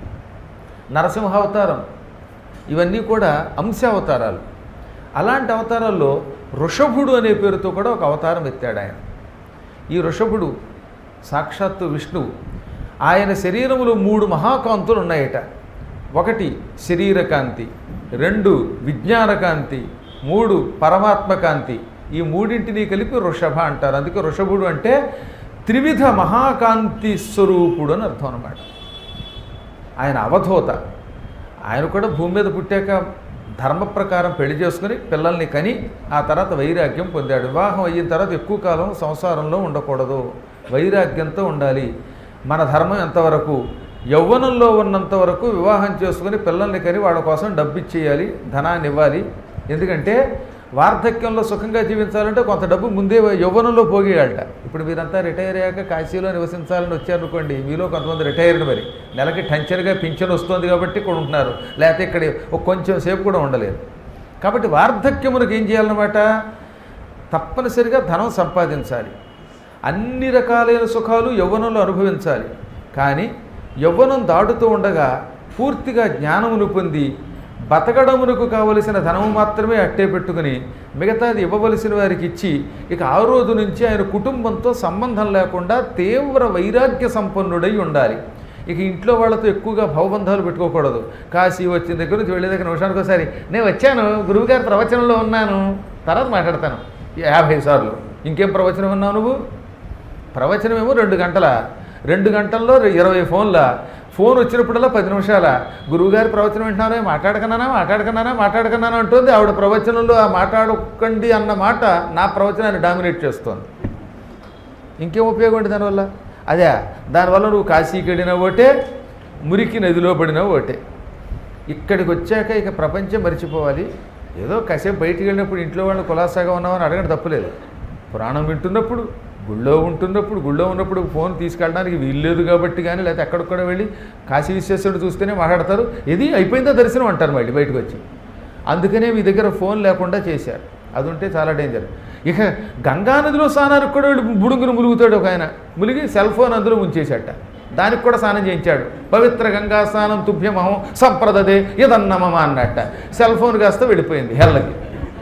[SPEAKER 1] నరసింహ అవతారం ఇవన్నీ కూడా అంశావతారాలు అలాంటి అవతారాల్లో వృషభుడు అనే పేరుతో కూడా ఒక అవతారం ఎత్తాడు ఆయన ఈ వృషభుడు సాక్షాత్తు విష్ణువు ఆయన శరీరములో మూడు మహాకాంతులు ఉన్నాయట ఒకటి శరీరకాంతి రెండు విజ్ఞానకాంతి మూడు పరమాత్మకాంతి ఈ మూడింటిని కలిపి వృషభ అంటారు అందుకే వృషభుడు అంటే త్రివిధ మహాకాంతి స్వరూపుడు అని అర్థం అన్నమాట ఆయన అవధూత ఆయన కూడా భూమి మీద పుట్టాక ధర్మ ప్రకారం పెళ్లి చేసుకుని పిల్లల్ని కని ఆ తర్వాత వైరాగ్యం పొందాడు వివాహం అయిన తర్వాత ఎక్కువ కాలం సంసారంలో ఉండకూడదు వైరాగ్యంతో ఉండాలి మన ధర్మం ఎంతవరకు యవ్వనంలో ఉన్నంత వరకు వివాహం చేసుకుని పిల్లల్ని కని వాళ్ళ కోసం డబ్బు ఇచ్చేయాలి ధనాన్ని ఇవ్వాలి ఎందుకంటే వార్ధక్యంలో సుఖంగా జీవించాలంటే కొంత డబ్బు ముందే యవ్వనంలో పోగేయాలట ఇప్పుడు మీరంతా రిటైర్ అయ్యాక కాశీలో నివసించాలని వచ్చారనుకోండి మీలో కొంతమంది రిటైర్డ్ మరి నెలకి టెన్షన్గా పింఛన్ వస్తుంది కాబట్టి ఇక్కడ ఉంటున్నారు లేకపోతే ఇక్కడ ఒక కొంచెం సేపు కూడా ఉండలేరు కాబట్టి వార్ధక్యమునకు ఏం చేయాలన్నమాట తప్పనిసరిగా ధనం సంపాదించాలి అన్ని రకాలైన సుఖాలు యవ్వనంలో అనుభవించాలి కానీ యవ్వనం దాటుతూ ఉండగా పూర్తిగా జ్ఞానమును పొంది బతకడమునకు కావలసిన ధనము మాత్రమే అట్టే పెట్టుకుని మిగతాది ఇవ్వవలసిన వారికి ఇచ్చి ఇక ఆ రోజు నుంచి ఆయన కుటుంబంతో సంబంధం లేకుండా తీవ్ర వైరాగ్య సంపన్నుడై ఉండాలి ఇక ఇంట్లో వాళ్ళతో ఎక్కువగా భవబంధాలు పెట్టుకోకూడదు కాశీ వచ్చిన దగ్గర నుంచి వెళ్ళే దగ్గర నిమిషానికి ఒకసారి నేను వచ్చాను గురువుగారి ప్రవచనంలో ఉన్నాను తర్వాత మాట్లాడతాను యాభై సార్లు ఇంకేం ప్రవచనం ఉన్నావు నువ్వు ప్రవచనమేమో రెండు గంటల రెండు గంటల్లో ఇరవై ఫోన్ల ఫోన్ వచ్చినప్పుడల్లా పది నిమిషాల గురువుగారి ప్రవచనం వింటున్నానే మాట్లాడకన్నానా మాట్లాడకన్నానా మాట్లాడకన్నానా అంటుంది ఆవిడ ప్రవచనంలో ఆ మాట్లాడకండి అన్న మాట నా ప్రవచనాన్ని డామినేట్ చేస్తోంది ఇంకేం ఉపయోగం ఉంది దానివల్ల అదే దానివల్ల నువ్వు కాశీకి వెళ్ళిన ఒకటే మురికి నదిలో పడిన ఒకటే ఇక్కడికి వచ్చాక ఇక ప్రపంచం మర్చిపోవాలి ఏదో కాసేపు బయటికి వెళ్ళినప్పుడు ఇంట్లో వాళ్ళు కులాసాగా ఉన్నామని అడగడం తప్పులేదు పురాణం వింటున్నప్పుడు గుళ్ళో ఉంటున్నప్పుడు గుళ్ళో ఉన్నప్పుడు ఫోన్ తీసుకెళ్ళడానికి వీల్లేదు కాబట్టి కానీ లేకపోతే ఎక్కడికి కూడా వెళ్ళి కాశీ విశ్వేశ్వరుడు చూస్తేనే మాట్లాడతారు ఇది అయిపోయిందా దర్శనం అంటారు మళ్ళీ బయటకు వచ్చి అందుకనే మీ దగ్గర ఫోన్ లేకుండా చేశారు అది ఉంటే చాలా డేంజర్ ఇక గంగానదిలో స్నానానికి కూడా వెళ్ళి బుడుగును ములుగుతాడు ఒక ఆయన ములిగి సెల్ ఫోన్ అందులో ఉంచేశాట దానికి కూడా స్నానం చేయించాడు పవిత్ర గంగా స్నానం తుభ్యమహం సంప్రదదే ఇదన్నమమ అన్నట్ట సెల్ ఫోన్ కాస్త వెళ్ళిపోయింది హెల్లకి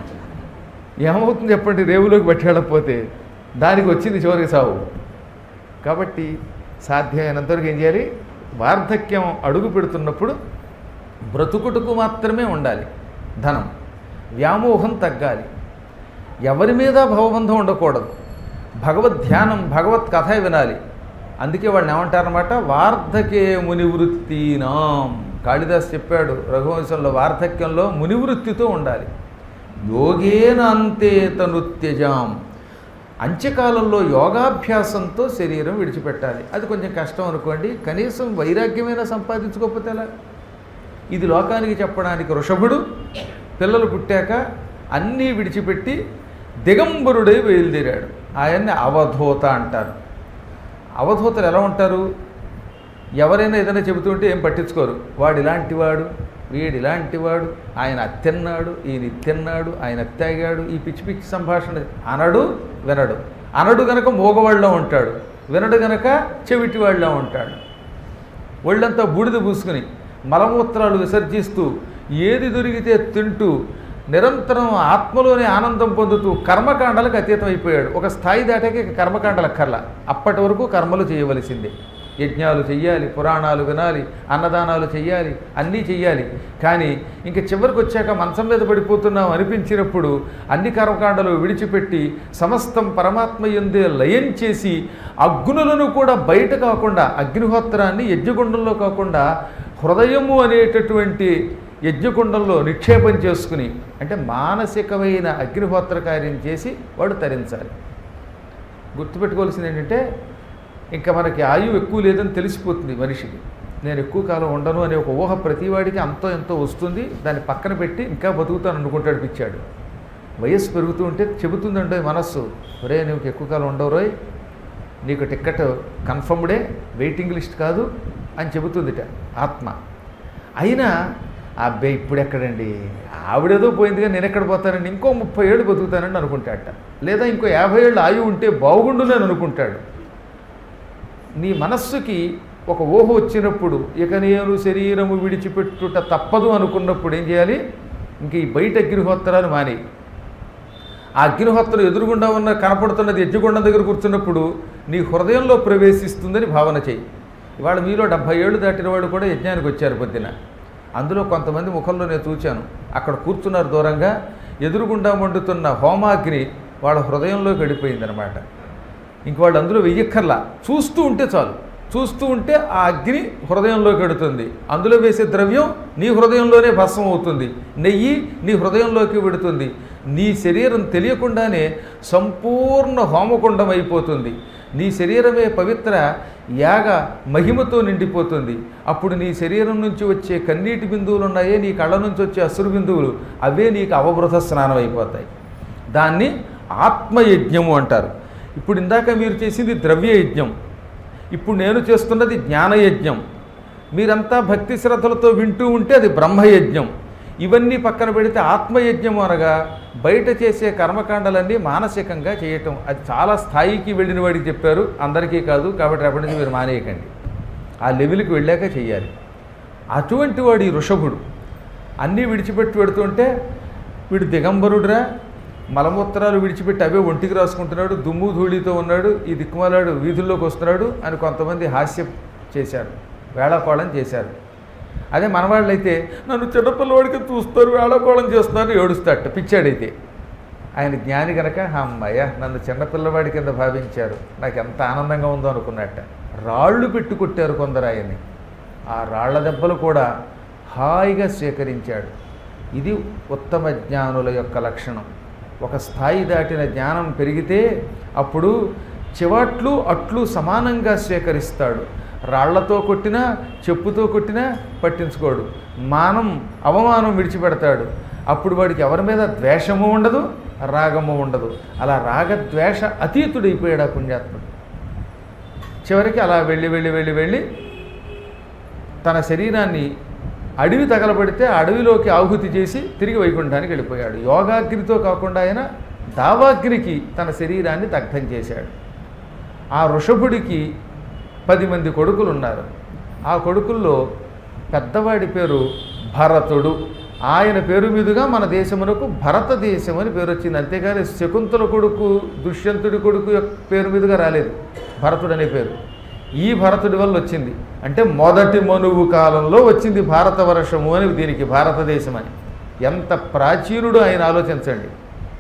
[SPEAKER 1] ఏమవుతుంది చెప్పండి రేవులోకి పట్టేళ్ళకపోతే దానికి వచ్చింది చివరికి సావు కాబట్టి సాధ్యమైనంతవరకు ఏం చేయాలి వార్ధక్యం అడుగు పెడుతున్నప్పుడు బ్రతుకుటకు మాత్రమే ఉండాలి ధనం వ్యామోహం తగ్గాలి ఎవరి మీద భవబంధం ఉండకూడదు భగవద్ ధ్యానం భగవత్ కథ వినాలి అందుకే వాళ్ళు ఏమంటారనమాట వార్ధకే మునివృత్తినాం కాళిదాస్ చెప్పాడు రఘువంశంలో వార్ధక్యంలో మునివృత్తితో ఉండాలి యోగేన అంతే తనుత్యజాం అంత్యకాలంలో యోగాభ్యాసంతో శరీరం విడిచిపెట్టాలి అది కొంచెం కష్టం అనుకోండి కనీసం వైరాగ్యమైనా సంపాదించుకోకపోతే ఎలా ఇది లోకానికి చెప్పడానికి వృషభుడు పిల్లలు పుట్టాక అన్నీ విడిచిపెట్టి దిగంబరుడై బయలుదేరాడు ఆయన్ని అవధూత అంటారు అవధూతలు ఎలా ఉంటారు ఎవరైనా ఏదైనా చెబుతుంటే ఏం పట్టించుకోరు వాడు ఇలాంటివాడు వీడు ఇలాంటివాడు ఆయన అత్తెన్నాడు ఈయన ఇత్తెన్నాడు ఆయన అత్తాగాడు ఈ పిచ్చి పిచ్చి సంభాషణ అనడు వినడు అనడు గనక మూగవాళ్ళలో ఉంటాడు వినడు గనక చెవిటివాళ్ళలో ఉంటాడు ఒళ్ళంతా బూడిద పూసుకుని మలమూత్రాలు విసర్జిస్తూ ఏది దొరికితే తింటూ నిరంతరం ఆత్మలోనే ఆనందం పొందుతూ కర్మకాండలకు అతీతం అయిపోయాడు ఒక స్థాయి దాటాక ఇక కర్మకాండలు అక్కర్లా అప్పటి వరకు కర్మలు చేయవలసిందే యజ్ఞాలు చెయ్యాలి పురాణాలు వినాలి అన్నదానాలు చెయ్యాలి అన్నీ చెయ్యాలి కానీ ఇంక చివరికి వచ్చాక మంచం మీద పడిపోతున్నాం అనిపించినప్పుడు అన్ని కర్మకాండలు విడిచిపెట్టి సమస్తం పరమాత్మ ఎందే లయం చేసి అగ్నులను కూడా బయట కాకుండా అగ్నిహోత్రాన్ని యజ్ఞగుండంలో కాకుండా హృదయము అనేటటువంటి యజ్ఞకుండంలో నిక్షేపం చేసుకుని అంటే మానసికమైన అగ్నిహోత్ర కార్యం చేసి వాడు తరించాలి గుర్తుపెట్టుకోవాల్సింది ఏంటంటే ఇంకా మనకి ఆయువు ఎక్కువ లేదని తెలిసిపోతుంది మనిషికి నేను ఎక్కువ కాలం ఉండను అనే ఒక ఊహ ప్రతివాడికి అంతో ఎంతో వస్తుంది దాన్ని పక్కన పెట్టి ఇంకా బతుకుతాను అనుకుంటాడు పిచ్చాడు వయస్సు పెరుగుతూ ఉంటే చెబుతుందండి మనస్సు ఒరే నువ్వు ఎక్కువ కాలం ఉండవు రోయ్ నీకు టిక్కెట్ కన్ఫర్మ్డే వెయిటింగ్ లిస్ట్ కాదు అని చెబుతుందిట ఆత్మ అయినా అబ్బే ఇప్పుడు ఎక్కడండి ఆవిడేదో పోయిందిగా నేను ఎక్కడ పోతానండి ఇంకో ముప్పై ఏళ్ళు బతుకుతానండి అనుకుంటాడట లేదా ఇంకో యాభై ఏళ్ళు ఆయువు ఉంటే బాగుండునని అనుకుంటాడు నీ మనస్సుకి ఒక ఊహ వచ్చినప్పుడు ఇక నేను శరీరము విడిచిపెట్టుట తప్పదు అనుకున్నప్పుడు ఏం చేయాలి ఇంక ఈ బయట అగ్నిహోత్రాలు మాని ఆ అగ్నిహోత్రం ఎదురుగుండా ఉన్న కనపడుతున్నది యజ్ఞగుండం దగ్గర కూర్చున్నప్పుడు నీ హృదయంలో ప్రవేశిస్తుందని భావన చేయి ఇవాళ మీలో డెబ్భై ఏళ్ళు దాటిన వాళ్ళు కూడా యజ్ఞానికి వచ్చారు పొద్దున అందులో కొంతమంది ముఖంలో నేను చూచాను అక్కడ కూర్చున్నారు దూరంగా ఎదురుగుండా మండుతున్న హోమాగ్ని వాళ్ళ హృదయంలోకి వెళ్ళిపోయిందనమాట ఇంక వాళ్ళు అందులో వెయ్యక్కర్లా చూస్తూ ఉంటే చాలు చూస్తూ ఉంటే ఆ అగ్ని హృదయంలోకి వెడుతుంది అందులో వేసే ద్రవ్యం నీ హృదయంలోనే భస్మం అవుతుంది నెయ్యి నీ హృదయంలోకి వెడుతుంది నీ శరీరం తెలియకుండానే సంపూర్ణ హోమకుండం అయిపోతుంది నీ శరీరమే పవిత్ర యాగ మహిమతో నిండిపోతుంది అప్పుడు నీ శరీరం నుంచి వచ్చే కన్నీటి బిందువులు ఉన్నాయే నీ కళ్ళ నుంచి వచ్చే అసురు బిందువులు అవే నీకు అవబృత స్నానం అయిపోతాయి దాన్ని ఆత్మయజ్ఞము అంటారు ఇప్పుడు ఇందాక మీరు చేసింది ద్రవ్య యజ్ఞం ఇప్పుడు నేను చేస్తున్నది జ్ఞానయజ్ఞం మీరంతా భక్తి శ్రద్ధలతో వింటూ ఉంటే అది బ్రహ్మయజ్ఞం ఇవన్నీ పక్కన పెడితే ఆత్మయజ్ఞం అనగా బయట చేసే కర్మకాండలన్నీ మానసికంగా చేయటం అది చాలా స్థాయికి వెళ్ళిన వాడికి చెప్పారు అందరికీ కాదు కాబట్టి రేపటి నుంచి మీరు మానేయకండి ఆ లెవెల్కి వెళ్ళాక చెయ్యాలి అటువంటి వాడు ఈ ఋషభుడు అన్నీ విడిచిపెట్టి పెడుతుంటే వీడు దిగంబరుడురా మలమూత్రాలు విడిచిపెట్టి అవే ఒంటికి రాసుకుంటున్నాడు దుమ్ము ధూళితో ఉన్నాడు ఈ దిక్కుమాలాడు వీధుల్లోకి వస్తున్నాడు అని కొంతమంది హాస్యం చేశారు వేళాకోళం చేశారు అదే మనవాళ్ళైతే నన్ను చిన్నపిల్లవాడికి చూస్తారు వేళాకోళం చేస్తున్నారు ఏడుస్తాట పిచ్చాడైతే ఆయన జ్ఞాని కనుక అమ్మయ్య నన్ను చిన్నపిల్లవాడి కింద భావించారు నాకు ఎంత ఆనందంగా ఉందో అనుకున్నట్ట రాళ్ళు పెట్టి కొట్టారు కొందరు ఆయన్ని ఆ రాళ్ల దెబ్బలు కూడా హాయిగా స్వీకరించాడు ఇది ఉత్తమ జ్ఞానుల యొక్క లక్షణం ఒక స్థాయి దాటిన జ్ఞానం పెరిగితే అప్పుడు చివాట్లు అట్లు సమానంగా స్వీకరిస్తాడు రాళ్లతో కొట్టినా చెప్పుతో కొట్టినా పట్టించుకోడు మానం అవమానం విడిచిపెడతాడు అప్పుడు వాడికి ఎవరి మీద ద్వేషము ఉండదు రాగము ఉండదు అలా రాగద్వేష అతీతుడైపోయాడు ఆ పుణ్యాత్ముడు చివరికి అలా వెళ్ళి వెళ్ళి వెళ్ళి వెళ్ళి తన శరీరాన్ని అడవి తగలబడితే ఆ అడవిలోకి ఆహుతి చేసి తిరిగి వైకుంఠానికి వెళ్ళిపోయాడు యోగాగ్నితో కాకుండా ఆయన దావాగ్నికి తన శరీరాన్ని దగ్ధం చేశాడు ఆ వృషభుడికి పది మంది కొడుకులు ఉన్నారు ఆ కొడుకుల్లో పెద్దవాడి పేరు భరతుడు ఆయన పేరు మీదుగా మన దేశమునకు భరతదేశం అని పేరు వచ్చింది అంతేగాని శకుంతల కొడుకు దుష్యంతుడి కొడుకు యొక్క పేరు మీదుగా రాలేదు భరతుడు అనే పేరు ఈ భరతుడి వల్ల వచ్చింది అంటే మొదటి మనువు కాలంలో వచ్చింది భారతవర్షము అని దీనికి భారతదేశం అని ఎంత ప్రాచీనుడు ఆయన ఆలోచించండి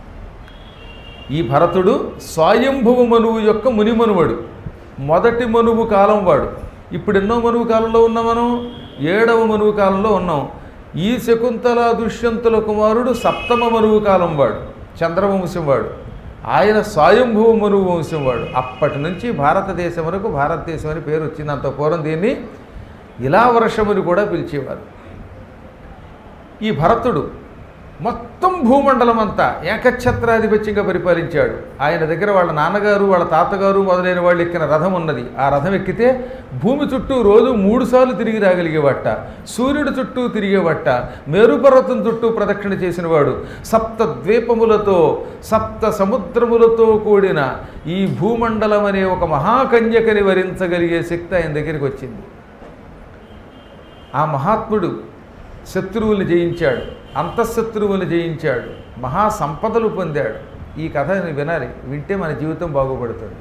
[SPEAKER 1] ఈ భరతుడు స్వయంభువ మనువు యొక్క మునిమనువడు మొదటి మనువు కాలం వాడు ఇప్పుడు ఎన్నో మనువు కాలంలో ఉన్నాం మనం ఏడవ మనువు కాలంలో ఉన్నాం ఈ శకుంతల దుష్యంతుల కుమారుడు సప్తమ మనువు కాలం వాడు చంద్రవంశం వాడు ఆయన స్వయంభువ మనువు వంశం వాడు అప్పటి నుంచి భారతదేశం వరకు భారతదేశం అని పేరు వచ్చింది అంత పూర్వం దీన్ని ఇలా వర్షముని కూడా పిలిచేవారు ఈ భరతుడు మొత్తం భూమండలం అంతా ఏకఛత్రాధిపత్యంగా పరిపాలించాడు ఆయన దగ్గర వాళ్ళ నాన్నగారు వాళ్ళ తాతగారు మొదలైన వాళ్ళు ఎక్కిన రథం ఉన్నది ఆ రథం ఎక్కితే భూమి చుట్టూ రోజు మూడు సార్లు తిరిగి రాగలిగేవట సూర్యుడి చుట్టూ తిరిగేవట మేరుపర్వతం చుట్టూ ప్రదక్షిణ చేసినవాడు సప్త ద్వీపములతో సప్త సముద్రములతో కూడిన ఈ భూమండలం అనే ఒక మహాకన్యకని వరించగలిగే శక్తి ఆయన దగ్గరికి వచ్చింది ఆ మహాత్ముడు శత్రువుల్ని జయించాడు అంతఃశత్రువుల్ని జయించాడు మహా సంపదలు పొందాడు ఈ కథని వినాలి వింటే మన జీవితం బాగుపడుతుంది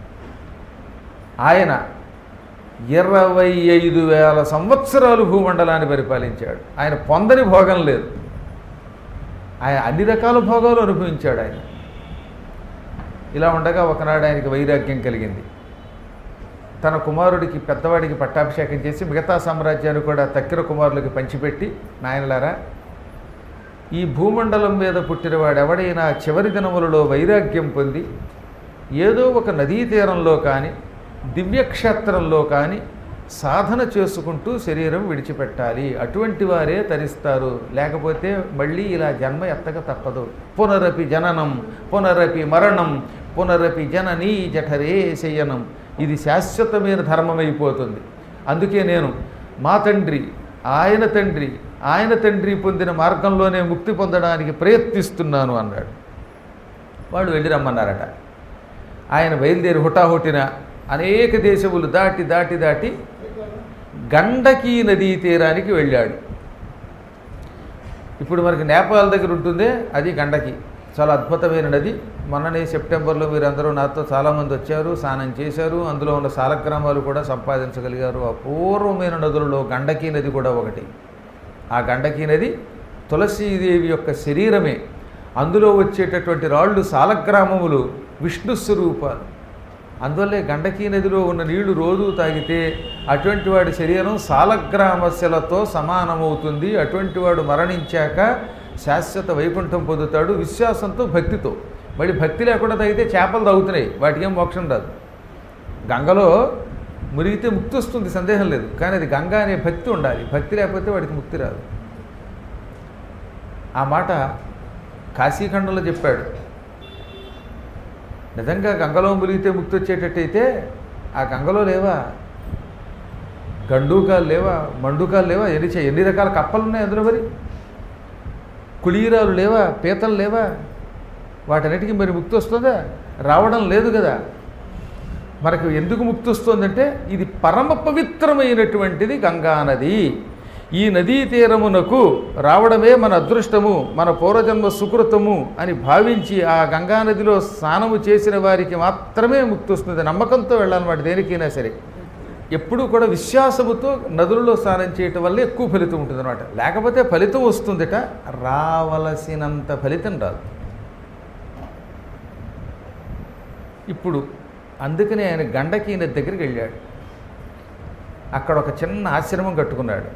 [SPEAKER 1] ఆయన ఇరవై ఐదు వేల సంవత్సరాలు భూమండలాన్ని పరిపాలించాడు ఆయన పొందని భోగం లేదు ఆయన అన్ని రకాల భోగాలు అనుభవించాడు ఆయన ఇలా ఉండగా ఒకనాడు ఆయనకి వైరాగ్యం కలిగింది తన కుమారుడికి పెద్దవాడికి పట్టాభిషేకం చేసి మిగతా సామ్రాజ్యాన్ని కూడా తక్కిన కుమారులకి పంచిపెట్టి నాయనలారా ఈ భూమండలం మీద పుట్టినవాడు ఎవడైనా చివరి దినములలో వైరాగ్యం పొంది ఏదో ఒక నదీ తీరంలో కానీ దివ్యక్షేత్రంలో కానీ సాధన చేసుకుంటూ శరీరం విడిచిపెట్టాలి అటువంటి వారే తరిస్తారు లేకపోతే మళ్ళీ ఇలా జన్మ ఎత్తక తప్పదు పునరపి జననం పునరపి మరణం పునరపి జననీ జఠరే శయనం ఇది శాశ్వతమైన ధర్మమైపోతుంది అందుకే నేను మా తండ్రి ఆయన తండ్రి ఆయన తండ్రి పొందిన మార్గంలోనే ముక్తి పొందడానికి ప్రయత్నిస్తున్నాను అన్నాడు వాళ్ళు వెళ్ళి రమ్మన్నారట ఆయన బయలుదేరి హుటాహుటిన అనేక దేశములు దాటి దాటి దాటి గండకీ నదీ తీరానికి వెళ్ళాడు ఇప్పుడు మనకి నేపాల్ దగ్గర ఉంటుందే అది గండకి చాలా అద్భుతమైన నది మొన్ననే సెప్టెంబర్లో మీరందరూ నాతో చాలామంది వచ్చారు స్నానం చేశారు అందులో ఉన్న సాలగ్రామాలు కూడా సంపాదించగలిగారు అపూర్వమైన నదులలో గండకీ నది కూడా ఒకటి ఆ గండకీ నది తులసీదేవి యొక్క శరీరమే అందులో వచ్చేటటువంటి రాళ్ళు సాలగ్రామములు విష్ణు స్వరూపాలు అందువల్లే గండకీ నదిలో ఉన్న నీళ్లు రోజు తాగితే అటువంటి వాడి శరీరం సాలగ్రామస్యలతో సమానమవుతుంది అటువంటి వాడు మరణించాక శాశ్వత వైకుంఠం పొందుతాడు విశ్వాసంతో భక్తితో మరి భక్తి లేకుండా తాగితే చేపలు తాగుతున్నాయి వాటికి ఏం మోక్షం రాదు గంగలో మునిగితే ముక్తి వస్తుంది సందేహం లేదు కానీ అది గంగ అనే భక్తి ఉండాలి భక్తి లేకపోతే వాడికి ముక్తి రాదు ఆ మాట కాశీఖండంలో చెప్పాడు నిజంగా గంగలో మునిగితే ముక్తి వచ్చేటట్టయితే ఆ గంగలో లేవా గండూకాలు లేవా మండుకాలు లేవా ఎన్ని చే- ఎన్ని రకాల కప్పలు ఉన్నాయి అందులో మరి కుళీరాలు లేవా పీతలు లేవా వాటన్నిటికీ మరి ముక్తి వస్తుందా రావడం లేదు కదా మనకు ఎందుకు ముక్తి వస్తుందంటే ఇది పరమ పవిత్రమైనటువంటిది గంగా నది ఈ నదీ తీరమునకు రావడమే మన అదృష్టము మన పూర్వజన్మ సుకృతము అని భావించి ఆ గంగా నదిలో స్నానము చేసిన వారికి మాత్రమే ముక్తి వస్తుంది నమ్మకంతో వెళ్ళాలన్నమాట దేనికైనా సరే ఎప్పుడూ కూడా విశ్వాసముతో నదులలో స్నానం చేయటం వల్ల ఎక్కువ ఫలితం ఉంటుంది అనమాట లేకపోతే ఫలితం వస్తుందట రావలసినంత ఫలితం రాదు ఇప్పుడు అందుకనే ఆయన గండకీ నది దగ్గరికి వెళ్ళాడు అక్కడ ఒక చిన్న ఆశ్రమం కట్టుకున్నాడు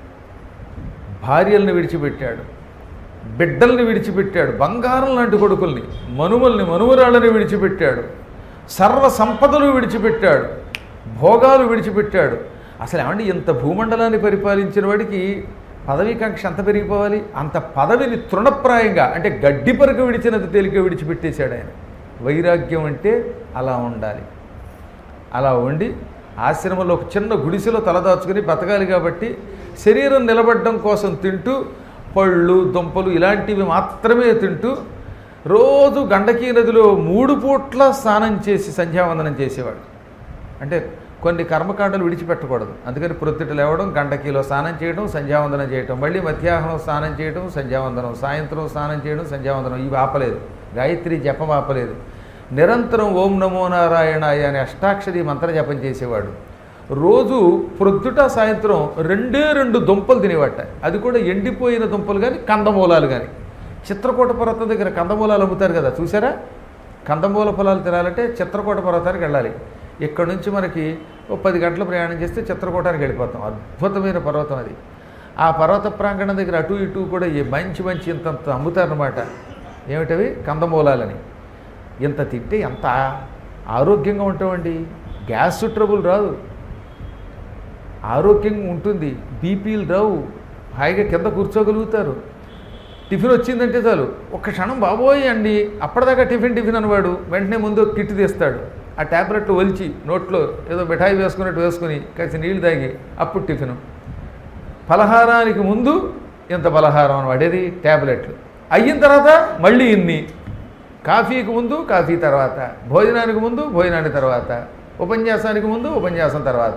[SPEAKER 1] భార్యల్ని విడిచిపెట్టాడు బిడ్డల్ని విడిచిపెట్టాడు బంగారం లాంటి కొడుకుల్ని మనుమల్ని మనుమరాళ్ళని విడిచిపెట్టాడు సర్వ సంపదలు విడిచిపెట్టాడు భోగాలు విడిచిపెట్టాడు అసలు ఏమండి ఇంత భూమండలాన్ని పరిపాలించిన వాడికి పదవీకాంక్ష ఎంత పెరిగిపోవాలి అంత పదవిని తృణప్రాయంగా అంటే గడ్డి పరకు విడిచినంత తేలిక విడిచిపెట్టేశాడు ఆయన వైరాగ్యం అంటే అలా ఉండాలి అలా ఉండి ఆశ్రమంలో ఒక చిన్న గుడిసెలో తలదాచుకుని బతకాలి కాబట్టి శరీరం నిలబడడం కోసం తింటూ పళ్ళు దుంపలు ఇలాంటివి మాత్రమే తింటూ రోజు గండకీ నదిలో మూడు పూట్ల స్నానం చేసి సంధ్యావందనం చేసేవాడు అంటే కొన్ని కర్మకాండలు విడిచిపెట్టకూడదు అందుకని ప్రొద్దుట లేవడం గంటకీలో స్నానం చేయడం సంధ్యావందనం చేయడం మళ్ళీ మధ్యాహ్నం స్నానం చేయడం సంధ్యావందనం సాయంత్రం స్నానం చేయడం సంధ్యావందనం ఇవి ఆపలేదు గాయత్రి జపం ఆపలేదు నిరంతరం ఓం నమో నారాయణాయ అనే అష్టాక్షరి మంత్ర జపం చేసేవాడు రోజు ప్రొద్దుట సాయంత్రం రెండే రెండు దుంపలు తినేవాట అది కూడా ఎండిపోయిన దుంపలు కానీ కందమూలాలు కానీ చిత్రకూట పర్వతం దగ్గర కందమూలాలు అమ్ముతారు కదా చూసారా కందమూల పొలాలు తినాలంటే చిత్రకూట పర్వతానికి వెళ్ళాలి ఇక్కడ నుంచి మనకి ఓ పది గంటలు ప్రయాణం చేస్తే చిత్రకూటానికి వెళ్ళిపోతాం అద్భుతమైన పర్వతం అది ఆ పర్వత ప్రాంగణం దగ్గర అటు ఇటు కూడా ఈ మంచి మంచి ఇంత అమ్ముతారనమాట ఏమిటవి కందమూలాలని ఇంత తింటే ఎంత ఆరోగ్యంగా ఉంటామండి గ్యాస్ ట్రబుల్ రాదు ఆరోగ్యంగా ఉంటుంది బీపీలు రావు హాయిగా కింద కూర్చోగలుగుతారు టిఫిన్ వచ్చిందంటే చాలు ఒక్క క్షణం బాబోయ్ అండి అప్పటిదాకా టిఫిన్ టిఫిన్ అనవాడు వెంటనే ముందు ఒక కిట్ తీస్తాడు ఆ ట్యాబ్లెట్లు ఒలిచి నోట్లో ఏదో మిఠాయి వేసుకున్నట్టు వేసుకుని కాసి నీళ్ళు తాగి అప్పుడు టిఫిన్ పలహారానికి ముందు ఇంత పలహారం అనమాట ఏది ట్యాబ్లెట్లు అయిన తర్వాత మళ్ళీ ఇన్ని కాఫీకి ముందు కాఫీ తర్వాత భోజనానికి ముందు భోజనానికి తర్వాత ఉపన్యాసానికి ముందు ఉపన్యాసం తర్వాత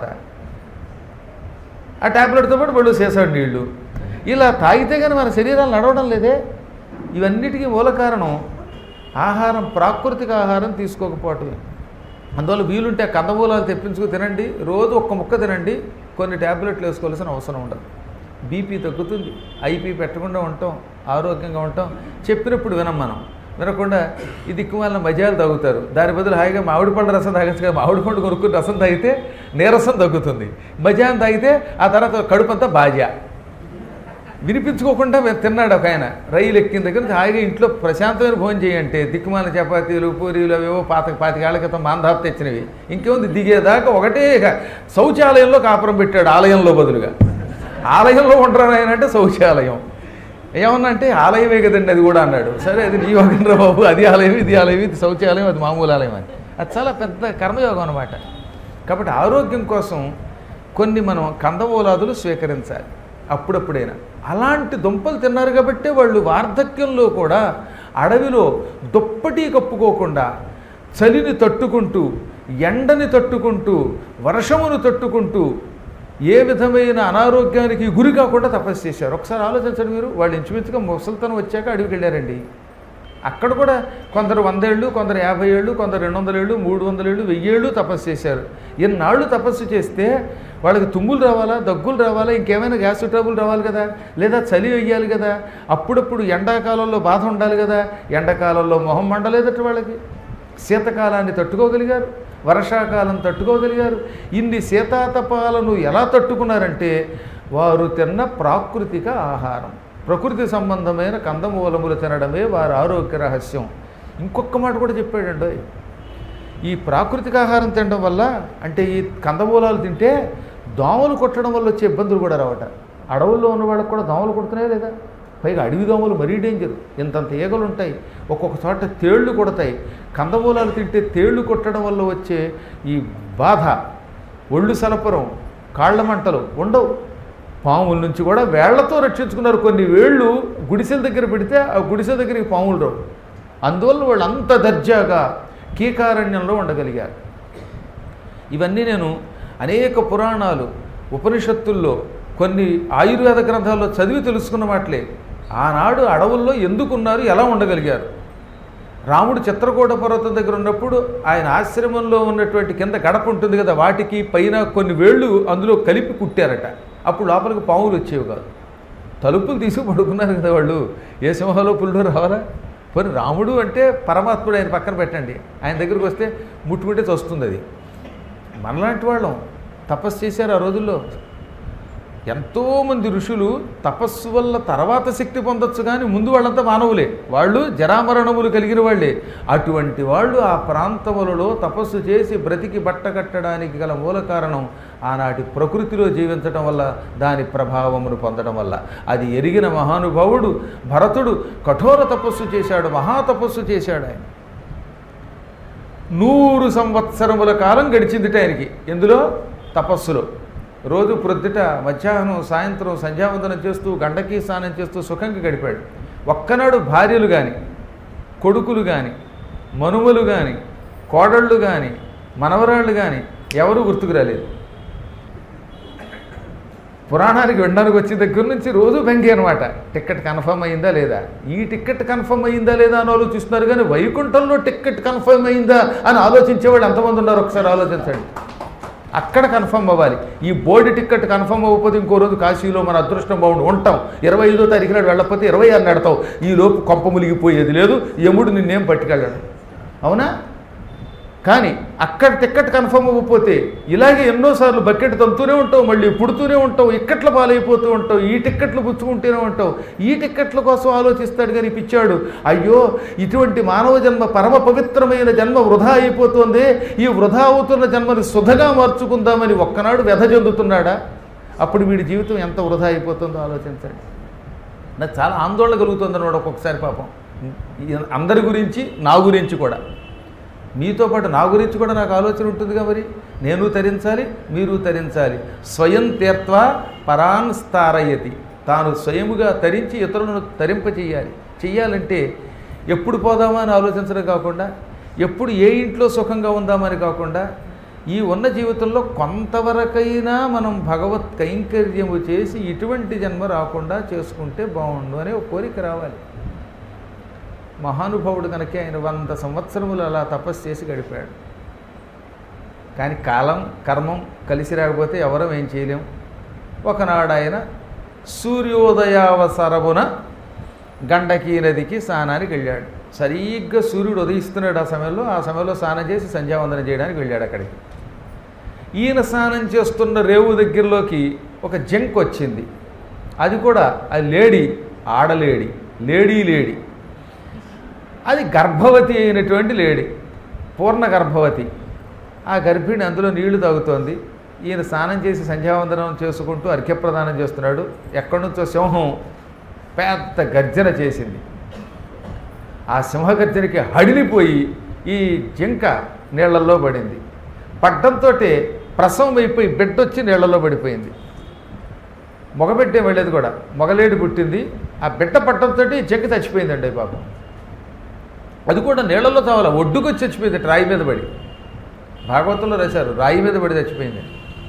[SPEAKER 1] ఆ ట్యాబ్లెట్తో పాటు బళ్ళు చేసాడు నీళ్లు ఇలా తాగితే కానీ మన శరీరాలు నడవడం లేదే ఇవన్నిటికీ మూల కారణం ఆహారం ప్రాకృతిక ఆహారం తీసుకోకపోవటమే అందువల్ల వీలుంటే కందమూలాలు తెప్పించుకు తినండి రోజు ఒక్క ముక్క తినండి కొన్ని ట్యాబ్లెట్లు వేసుకోవాల్సిన అవసరం ఉండదు బీపీ తగ్గుతుంది ఐపీ పెట్టకుండా ఉంటాం ఆరోగ్యంగా ఉంటాం చెప్పినప్పుడు వినం మనం వినకుండా ఈ దిక్కుమాలిన మజాలు తాగుతారు దాని బదులు హాయిగా మామిడి పండు రసం తాగచ్చు కదా మామిడి పండు కొనుక్కుని రసం తాగితే నీరసం తగ్గుతుంది మజాన్ తాగితే ఆ తర్వాత కడుపంతా బాజా వినిపించుకోకుండా మేము తిన్నాడు ఒక ఆయన రైలు ఎక్కిన దగ్గర నుంచి హాయిగా ఇంట్లో ప్రశాంతమైన భోజనం చేయంటే దిక్కుమాల చపాతీలు పూరీలు అవేవో పాత పాతికేళ్ల క్రితం మాందాపు తెచ్చినవి ఇంకేముంది దిగేదాకా ఒకటే ఇక శౌచాలయంలో కాపురం పెట్టాడు ఆలయంలో బదులుగా ఆలయంలో ఉండరా ఆయన అంటే శౌచాలయం ఏమన్నా అంటే ఆలయమే కదండి అది కూడా అన్నాడు సరే అది నీ యోగండ్రా బాబు అది ఆలయం ఇది ఆలయం ఇది శౌచాలయం అది మామూలు ఆలయం అని అది చాలా పెద్ద కర్మయోగం అనమాట కాబట్టి ఆరోగ్యం కోసం కొన్ని మనం కందమూలాదులు స్వీకరించాలి అప్పుడప్పుడైనా అలాంటి దుంపలు తిన్నారు కాబట్టే వాళ్ళు వార్ధక్యంలో కూడా అడవిలో దుప్పటి కప్పుకోకుండా చలిని తట్టుకుంటూ ఎండని తట్టుకుంటూ వర్షమును తట్టుకుంటూ ఏ విధమైన అనారోగ్యానికి గురి కాకుండా తపస్సు చేశారు ఒకసారి ఆలోచించండి మీరు వాళ్ళు ఇంచుమించుగా ముసలితనం వచ్చాక అడవికి వెళ్ళారండి అక్కడ కూడా కొందరు వందేళ్ళు కొందరు యాభై ఏళ్ళు కొందరు రెండు వందల ఏళ్ళు మూడు వందల ఏళ్ళు వెయ్యేళ్ళు తపస్సు చేశారు ఎన్నాళ్ళు తపస్సు చేస్తే వాళ్ళకి తుమ్ములు రావాలా దగ్గులు రావాలా ఇంకేమైనా గ్యాస్ ట్రబుల్ రావాలి కదా లేదా చలి వేయాలి కదా అప్పుడప్పుడు ఎండాకాలంలో బాధ ఉండాలి కదా ఎండాకాలంలో మొహం మండలేదట వాళ్ళకి శీతకాలాన్ని తట్టుకోగలిగారు వర్షాకాలం తట్టుకోగలిగారు ఇన్ని శీతాతపాలను ఎలా తట్టుకున్నారంటే వారు తిన్న ప్రాకృతిక ఆహారం ప్రకృతి సంబంధమైన కందమూలములు తినడమే వారి ఆరోగ్య రహస్యం ఇంకొక మాట కూడా చెప్పాడండి ఈ ప్రాకృతిక ఆహారం తినడం వల్ల అంటే ఈ కందమూలాలు తింటే దోమలు కొట్టడం వల్ల వచ్చే ఇబ్బందులు కూడా రావట అడవుల్లో ఉన్న వాళ్ళకి కూడా దోమలు కొడుతున్నాయి లేదా పైగా అడవి దోమలు మరీ డేంజర్ ఇంతంత ఈగలు ఉంటాయి ఒక్కొక్క చోట తేళ్లు కొడతాయి కందమూలాలు తింటే తేళ్లు కొట్టడం వల్ల వచ్చే ఈ బాధ ఒళ్ళు సలపరం కాళ్ళ మంటలు ఉండవు పాముల నుంచి కూడా వేళ్లతో రక్షించుకున్నారు కొన్ని వేళ్ళు గుడిసెల దగ్గర పెడితే ఆ గుడిసెల దగ్గరికి పాములు రావు అందువల్ల వాళ్ళు అంత దర్జాగా కీకారణ్యంలో ఉండగలిగారు ఇవన్నీ నేను అనేక పురాణాలు ఉపనిషత్తుల్లో కొన్ని ఆయుర్వేద గ్రంథాల్లో చదివి తెలుసుకున్న మాటలే ఆనాడు అడవుల్లో ఎందుకున్నారు ఎలా ఉండగలిగారు రాముడు చిత్రకూట పర్వతం దగ్గర ఉన్నప్పుడు ఆయన ఆశ్రమంలో ఉన్నటువంటి కింద గడప ఉంటుంది కదా వాటికి పైన కొన్ని వేళ్ళు అందులో కలిపి కుట్టారట అప్పుడు లోపలికి పాములు వచ్చేవి కాదు తలుపులు తీసి పడుకున్నారు కదా వాళ్ళు ఏ సింహంలో పుల్లు రావాలా పోనీ రాముడు అంటే పరమాత్ముడు ఆయన పక్కన పెట్టండి ఆయన దగ్గరికి వస్తే ముట్టుకుంటే వస్తుంది అది మనలాంటి వాళ్ళం తపస్సు చేశారు ఆ రోజుల్లో ఎంతోమంది ఋషులు తపస్సు వల్ల తర్వాత శక్తి పొందొచ్చు కానీ ముందు వాళ్ళంతా మానవులే వాళ్ళు జరామరణములు కలిగిన వాళ్ళే అటువంటి వాళ్ళు ఆ ప్రాంతములలో తపస్సు చేసి బ్రతికి బట్ట కట్టడానికి గల మూల కారణం ఆనాటి ప్రకృతిలో జీవించటం వల్ల దాని ప్రభావమును పొందడం వల్ల అది ఎరిగిన మహానుభావుడు భరతుడు కఠోర తపస్సు చేశాడు మహాతపస్సు చేశాడు ఆయన నూరు సంవత్సరముల కాలం గడిచిందిట ఆయనకి ఎందులో తపస్సులో రోజు ప్రొద్దుట మధ్యాహ్నం సాయంత్రం సంధ్యావందనం చేస్తూ గండకీ స్నానం చేస్తూ సుఖంగా గడిపాడు ఒక్కనాడు భార్యలు కానీ కొడుకులు కానీ మనుమలు కానీ కోడళ్ళు కానీ మనవరాళ్ళు కానీ ఎవరూ గుర్తుకు రాలేదు పురాణానికి వినడానికి వచ్చిన దగ్గర నుంచి రోజు బెంగి అనమాట టికెట్ కన్ఫర్మ్ అయిందా లేదా ఈ టికెట్ కన్ఫర్మ్ అయిందా లేదా అని ఆలోచిస్తున్నారు కానీ వైకుంఠంలో టికెట్ కన్ఫర్మ్ అయిందా అని ఆలోచించేవాళ్ళు ఎంతమంది ఉన్నారు ఒకసారి ఆలోచించండి అక్కడ కన్ఫర్మ్ అవ్వాలి ఈ బోర్డు టికెట్ కన్ఫర్మ్ అవ్వకపోతే ఇంకో రోజు కాశీలో మన అదృష్టం బాగుండి ఉంటాం ఇరవై ఐదో తారీఖు నాడు వెళ్ళకపోతే ఇరవై ఆరు నడతావు ఈ లోపు కొంప ములిగిపోయేది లేదు యముడు నిన్నేం పట్టుకెళ్ళాడు అవునా కానీ అక్కడ టికెట్ కన్ఫర్మ్ అవ్వకపోతే ఇలాగే ఎన్నోసార్లు బకెట్ తంతూనే ఉంటావు మళ్ళీ పుడుతూనే ఉంటావు ఇక్కట్ల పాలైపోతూ ఉంటావు ఈ టిక్కెట్లు పుచ్చుకుంటూనే ఉంటావు ఈ టిక్కెట్ల కోసం ఆలోచిస్తాడు కానీ పిచ్చాడు అయ్యో ఇటువంటి మానవ జన్మ పరమ పవిత్రమైన జన్మ వృధా అయిపోతుంది ఈ వృధా అవుతున్న జన్మని సుధగా మార్చుకుందామని ఒక్కనాడు వ్యధ చెందుతున్నాడా అప్పుడు వీడి జీవితం ఎంత వృధా అయిపోతుందో ఆలోచించండి నాకు చాలా ఆందోళన కలుగుతుంది అన్నమాట ఒక్కొక్కసారి పాపం ఈ అందరి గురించి నా గురించి కూడా మీతో పాటు నా గురించి కూడా నాకు ఆలోచన ఉంటుందిగా మరి నేను తరించాలి మీరు తరించాలి స్వయం తీర్త్వ పరాన్ స్థారయతి తాను స్వయముగా తరించి ఇతరులను తరింపచేయాలి చెయ్యాలంటే ఎప్పుడు పోదామా అని ఆలోచించడం కాకుండా ఎప్పుడు ఏ ఇంట్లో సుఖంగా ఉందామని కాకుండా ఈ ఉన్న జీవితంలో కొంతవరకైనా మనం భగవత్ కైంకర్యము చేసి ఇటువంటి జన్మ రాకుండా చేసుకుంటే బాగుండు అనే ఒక కోరిక రావాలి మహానుభావుడు కనుక ఆయన వంద సంవత్సరములు అలా తపస్సు చేసి గడిపాడు కానీ కాలం కర్మం కలిసి రాకపోతే ఎవరం ఏం చేయలేం ఒకనాడు ఆయన సూర్యోదయావసరమున గండకీ నదికి స్నానానికి వెళ్ళాడు సరిగ్గా సూర్యుడు ఉదయిస్తున్నాడు ఆ సమయంలో ఆ సమయంలో స్నానం చేసి సంధ్యావందనం చేయడానికి వెళ్ళాడు అక్కడికి ఈయన స్నానం చేస్తున్న రేవు దగ్గరలోకి ఒక జంక్ వచ్చింది అది కూడా అది లేడీ ఆడలేడి లేడీ లేడీ అది గర్భవతి అయినటువంటి లేడీ పూర్ణ గర్భవతి ఆ గర్భిణి అందులో నీళ్లు తాగుతోంది ఈయన స్నానం చేసి సంధ్యావందనం చేసుకుంటూ అర్ఘ్యప్రదానం చేస్తున్నాడు ఎక్కడి నుంచో సింహం పెద్ద గర్జన చేసింది ఆ సింహగర్జనకి హడిలిపోయి ఈ జింక నీళ్లలో పడింది పడ్డంతో ప్రసవం అయిపోయి బిడ్డ వచ్చి నీళ్లలో పడిపోయింది మగబిడ్డే వెళ్ళేది కూడా మగలేడు పుట్టింది ఆ బిడ్డ పట్టడంతో జింక చచ్చిపోయిందండి పాపం అది కూడా నీళ్లలో చావాల ఒడ్డుకొచ్చి చచ్చిపోయింది రాయి మీద పడి భాగవతంలో రాశారు రాయి మీద పడి చచ్చిపోయింది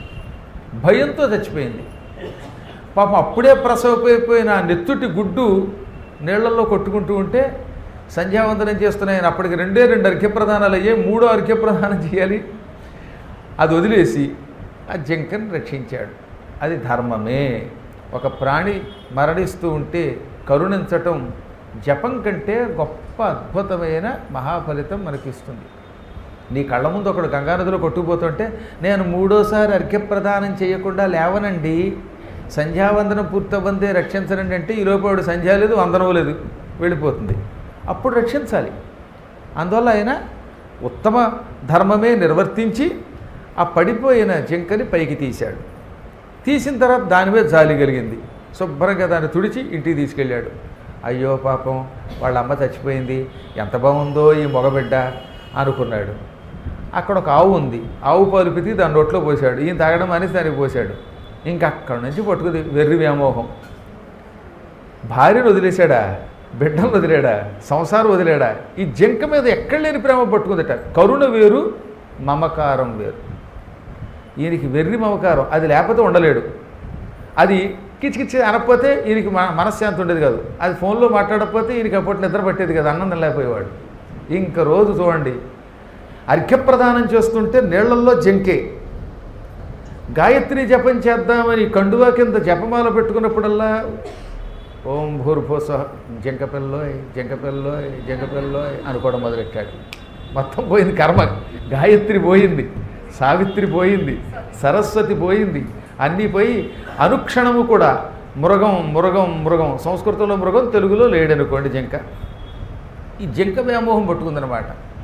[SPEAKER 1] భయంతో చచ్చిపోయింది పాపం అప్పుడే ప్రసవపోయిపోయిన ఆ నెత్తుటి గుడ్డు నీళ్లలో కొట్టుకుంటూ ఉంటే సంధ్యావందనం చేస్తున్నాయని అప్పటికి రెండే రెండు అర్ఘ్యప్రదానాలు అయ్యాయి మూడో అర్ఘ్యప్రదానం చేయాలి అది వదిలేసి ఆ జింకను రక్షించాడు అది ధర్మమే ఒక ప్రాణి మరణిస్తూ ఉంటే కరుణించటం జపం కంటే గొప్ప అద్భుతమైన మహాఫలితం మనకిస్తుంది నీ కళ్ళ ముందు ఒకడు గంగానదిలో కొట్టుకుపోతుంటే నేను మూడోసారి అర్ఘ్యప్రదానం చేయకుండా లేవనండి సంధ్యావందనం పూర్తవ్వందే రక్షించనండి అంటే ఈలోపు వాడు సంధ్యా లేదు వందనం లేదు వెళ్ళిపోతుంది అప్పుడు రక్షించాలి అందువల్ల ఆయన ఉత్తమ ధర్మమే నిర్వర్తించి ఆ పడిపోయిన జింకని పైకి తీశాడు తీసిన తర్వాత దాని మీద జాలి కలిగింది శుభ్రంగా దాన్ని తుడిచి ఇంటికి తీసుకెళ్ళాడు అయ్యో పాపం వాళ్ళ అమ్మ చచ్చిపోయింది ఎంత బాగుందో ఈ మగబిడ్డ అనుకున్నాడు అక్కడ ఒక ఆవు ఉంది ఆవు పాలు పితికి దాని నోట్లో పోసాడు ఈయన తాగడం అనేసి దానికి పోసాడు ఇంకా అక్కడి నుంచి పట్టుకుది వెర్రి వ్యామోహం భార్యను వదిలేశాడా బిడ్డను వదిలేడా సంసారం వదిలేడా ఈ జింక మీద ఎక్కడ లేని ప్రేమ పట్టుకుందట కరుణ వేరు మమకారం వేరు ఈయనకి వెర్రి మమకారం అది లేకపోతే ఉండలేడు అది కిచకిచ్చి అనకపోతే ఈయనకి మన మనశ్శాంతి ఉండేది కాదు అది ఫోన్లో మాట్లాడకపోతే ఈయనకి అప్పటి నిద్ర పట్టేది కదా అన్నం లేకపోయేవాడు ఇంక రోజు చూడండి అర్ఘ్యప్రదానం చేస్తుంటే నీళ్లల్లో జంకే గాయత్రి జపం చేద్దామని కండువా కింద జపమాల పెట్టుకున్నప్పుడల్లా ఓం భూర్భోస జంకపిల్లోయ్ జంకపిల్లోయ్ జంకపిల్లోయ్ అనుకోవడం మొదలెట్టాడు మొత్తం పోయింది కర్మ గాయత్రి పోయింది సావిత్రి పోయింది సరస్వతి పోయింది అన్నీ పోయి అనుక్షణము కూడా మృగం మృగం మృగం సంస్కృతంలో మృగం తెలుగులో లేడనుకోండి జంక ఈ జంక వ్యామోహం పట్టుకుందనమాట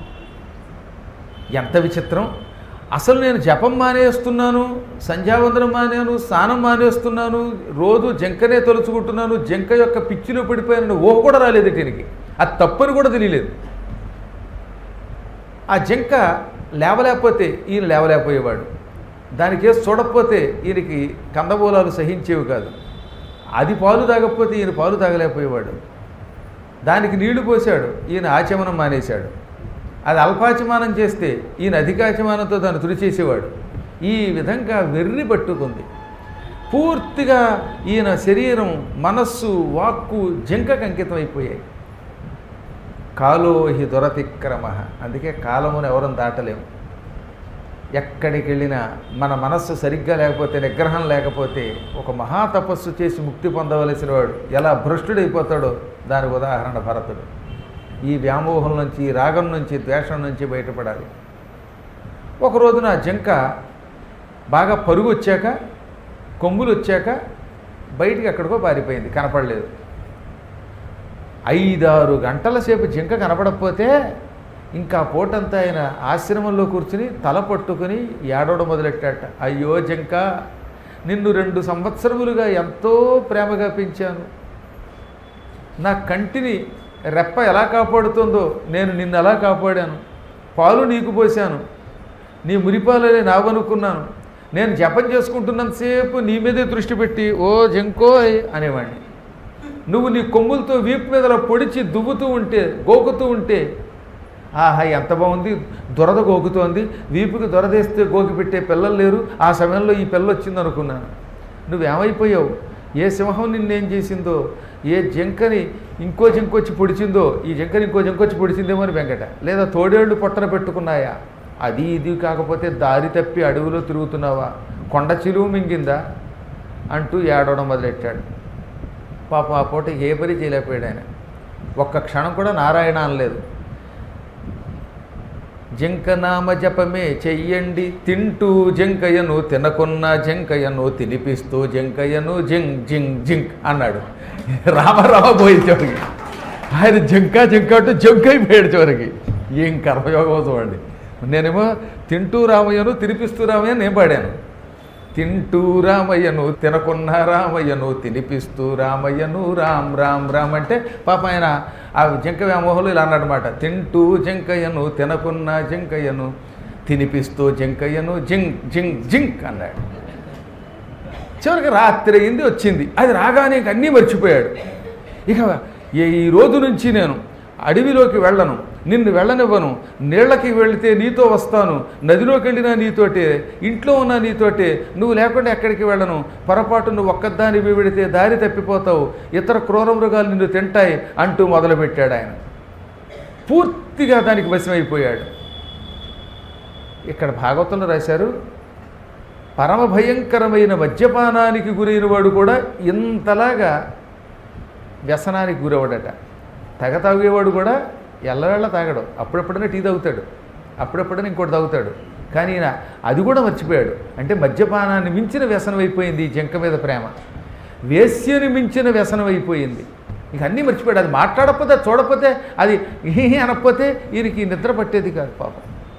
[SPEAKER 1] ఎంత విచిత్రం అసలు నేను జపం మానేస్తున్నాను సంధ్యావందనం మానేను స్నానం మానేస్తున్నాను రోజు జంకనే తలుచుకుంటున్నాను జంక యొక్క పిచ్చిలో పడిపోయాను ఊహ కూడా రాలేదు దీనికి అది తప్పని కూడా తెలియలేదు ఆ జంక లేవలేకపోతే ఈయన లేవలేకపోయేవాడు దానికి వేసి చూడకపోతే ఈయనకి కందమూలాలు సహించేవి కాదు అది పాలు తాగకపోతే ఈయన పాలు తాగలేకపోయేవాడు దానికి నీళ్లు పోశాడు ఈయన ఆచమనం మానేశాడు అది అల్పాచమానం చేస్తే ఈయన అధికాచమానంతో దాన్ని తుడిచేసేవాడు ఈ విధంగా వెర్రి పట్టుకుంది పూర్తిగా ఈయన శరీరం మనస్సు వాక్కు జంకకు అంకితం అయిపోయాయి కాలోహి దొరతిక్రమ అందుకే కాలమును ఎవరం దాటలేము ఎక్కడికి వెళ్ళినా మన మనస్సు సరిగ్గా లేకపోతే నిగ్రహం లేకపోతే ఒక మహా తపస్సు చేసి ముక్తి పొందవలసిన వాడు ఎలా భ్రష్టుడైపోతాడో దానికి ఉదాహరణ భరతుడు ఈ వ్యామోహం నుంచి ఈ రాగం నుంచి ద్వేషం నుంచి బయటపడాలి ఒక రోజున జింక బాగా పరుగు వచ్చాక కొమ్ములు వచ్చాక బయటికి ఎక్కడికో పారిపోయింది కనపడలేదు ఐదారు గంటల సేపు జింక కనపడకపోతే ఇంకా పూటంతా ఆయన ఆశ్రమంలో కూర్చుని తల పట్టుకుని ఏడవడం మొదలెట్టాట అయ్యో జింక నిన్ను రెండు సంవత్సరములుగా ఎంతో ప్రేమగా పెంచాను నా కంటిని రెప్ప ఎలా కాపాడుతుందో నేను నిన్ను ఎలా కాపాడాను పాలు నీకు పోశాను నీ మురిపాలనే నావనుకున్నాను నేను జపం చేసుకుంటున్నంతసేపు నీ మీదే దృష్టి పెట్టి ఓ జంకోయ్ అనేవాడిని నువ్వు నీ కొమ్ములతో వీపు మీద అలా పొడిచి దువ్వుతూ ఉంటే గోకుతూ ఉంటే ఆహా ఎంత బాగుంది దొరద గోకుతోంది వీపుకి దొరదేస్తే గోకి పెట్టే పిల్లలు లేరు ఆ సమయంలో ఈ పిల్ల వచ్చింది అనుకున్నాను నువ్వేమైపోయావు ఏ సింహం నిన్నేం చేసిందో ఏ జింకని ఇంకో జింక వచ్చి పొడిచిందో ఈ జింకని ఇంకో జింక వచ్చి పొడిచిందేమో అని వెంకట లేదా తోడేళ్ళు పొట్టన పెట్టుకున్నాయా అది ఇది కాకపోతే దారి తప్పి అడవిలో తిరుగుతున్నావా కొండ చిలువు మింగిందా అంటూ ఏడవడం మొదలెట్టాడు పాప ఆ పూట ఏ పని చేయలేకపోయాడు ఆయన ఒక్క క్షణం కూడా నారాయణ అనలేదు జింకనామ జపమే చెయ్యండి తింటూ జింకయ్యను తినకున్న జింకయ్యను తినిపిస్తూ జింకయ్యను జింక్ జింక్ జింక్ అన్నాడు రామరామ పోయి చివరికి ఆయన జింక జింక అంటూ జింక అయిపోయాడు చివరికి ఏం కర్మయోగం చూడండి నేనేమో తింటూ రామయ్యను తినిపిస్తూ రామయ్య నేను పాడాను తింటూ రామయ్యను తినకున్న రామయ్యను తినిపిస్తూ రామయ్యను రామ్ రామ్ రామ్ అంటే పాప ఆయన ఆ జింక వ్యామోహంలో ఇలా అన్నమాట తింటూ జింకయ్యను తినకున్న జింకయ్యను తినిపిస్తూ జింకయ్యను జింక్ జింక్ జింక్ అన్నాడు చివరికి రాత్రి అయింది వచ్చింది అది రాగానే ఇంక అన్నీ మర్చిపోయాడు ఇక ఈ- ఈ రోజు నుంచి నేను అడవిలోకి వెళ్ళను నిన్ను వెళ్ళనివ్వను నీళ్ళకి వెళితే నీతో వస్తాను నదిలోకి వెళ్ళినా నీతోటే ఇంట్లో ఉన్నా నీతోటే నువ్వు లేకుండా ఎక్కడికి వెళ్ళను పొరపాటు నువ్వు ఒక్కదాని వెళితే దారి తప్పిపోతావు ఇతర క్రూర మృగాలు నిన్ను తింటాయి అంటూ మొదలుపెట్టాడు ఆయన పూర్తిగా దానికి వశమైపోయాడు ఇక్కడ భాగవతంలో రాశారు పరమ భయంకరమైన మద్యపానానికి గురైన వాడు కూడా ఇంతలాగా వ్యసనానికి గురవడట తెగ తాగేవాడు కూడా ఎల్లవేళ తాగడు అప్పుడప్పుడనే టీ తాగుతాడు అప్పుడప్పుడైనా ఇంకోటి తాగుతాడు కానీ ఈయన అది కూడా మర్చిపోయాడు అంటే మద్యపానాన్ని మించిన వ్యసనం అయిపోయింది ఈ జింక మీద ప్రేమ వేశ్యని మించిన వ్యసనం అయిపోయింది ఇక అన్నీ మర్చిపోయాడు అది మాట్లాడకపోతే అది చూడకపోతే అది హీ అనకపోతే ఈయనకి నిద్ర పట్టేది కాదు పాపం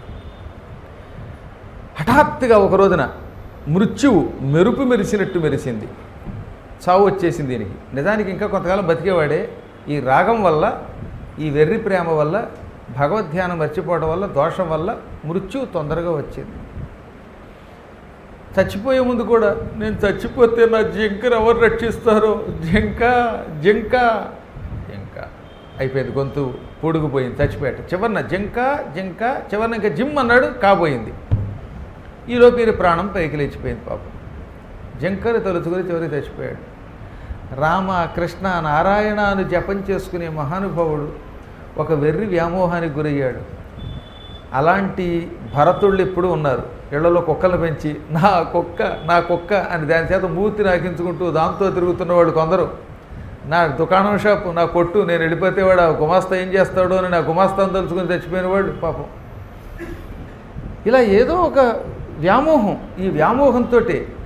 [SPEAKER 1] హఠాత్తుగా ఒక రోజున మృత్యువు మెరుపు మెరిసినట్టు మెరిసింది చావు వచ్చేసింది దీనికి నిజానికి ఇంకా కొంతకాలం బతికేవాడే ఈ రాగం వల్ల ఈ వెర్రి ప్రేమ వల్ల భగవద్ధ్యానం మర్చిపోవడం వల్ల దోషం వల్ల మృత్యువు తొందరగా వచ్చింది చచ్చిపోయే ముందు కూడా నేను చచ్చిపోతే నా జింకను ఎవరు రక్షిస్తారో జింక జింక జింక అయిపోయింది గొంతు పొడుగుపోయింది చచ్చిపోయాట చివరిన జింక జింక చివరిన ఇంకా జిమ్ అన్నాడు కాబోయింది ఈలోపు ఈయన ప్రాణం పైకి లేచిపోయింది పాపం జంకని తలుచుకొని చివరికి చచ్చిపోయాడు రామ కృష్ణ నారాయణ అని జపం చేసుకునే మహానుభావుడు ఒక వెర్రి వ్యామోహానికి గురయ్యాడు అలాంటి భరతుళ్ళు ఎప్పుడూ ఉన్నారు ఇళ్లలో కుక్కలు పెంచి నా కుక్క నా కుక్క అని దాని చేత మూర్తి నాకించుకుంటూ దాంతో తిరుగుతున్న వాళ్ళు కొందరు నా దుకాణం షాపు నా కొట్టు నేను వెళ్ళిపోతే వాడు ఆ గుమాస్తా ఏం చేస్తాడో అని నా గుమాస్తాను తలుచుకుని చచ్చిపోయిన వాడు పాపం ఇలా ఏదో ఒక వ్యామోహం ఈ వ్యామోహంతో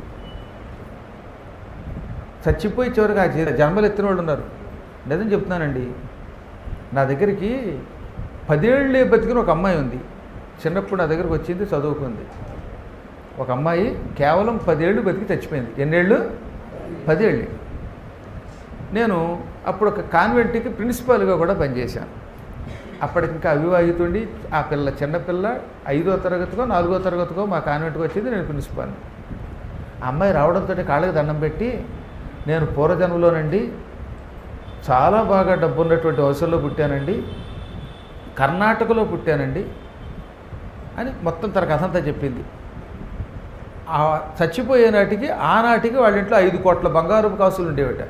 [SPEAKER 1] చచ్చిపోయి చివరికి ఆ జ- జన్మలు ఎత్తిన వాళ్ళు ఉన్నారు నిజం చెప్తున్నానండి నా దగ్గరికి పదేళ్ళే బతికిన ఒక అమ్మాయి ఉంది చిన్నప్పుడు నా దగ్గరకు వచ్చింది చదువుకుంది ఒక అమ్మాయి కేవలం పదేళ్ళు బతికి చచ్చిపోయింది ఎన్నేళ్ళు పదేళ్ళు నేను అప్పుడు ఒక కాన్వెంట్కి ప్రిన్సిపాల్గా కూడా పనిచేశాను అప్పటికి ఇంకా అవివాహితుండి ఆ పిల్ల చిన్నపిల్ల ఐదో తరగతికో నాలుగో తరగతికో మా కాన్వెంట్కి వచ్చింది నేను ప్రిన్సిపాల్ని ఆ అమ్మాయి రావడంతో కాళ్ళకి దండం పెట్టి నేను పూర్వజన్మలోనండి చాలా బాగా డబ్బు ఉన్నటువంటి వయసులో పుట్టానండి కర్ణాటకలో పుట్టానండి అని మొత్తం తన కథ అంతా చెప్పింది ఆ చచ్చిపోయే నాటికి ఆనాటికి వాళ్ళ ఇంట్లో ఐదు కోట్ల బంగారు కాసులు ఉండేవట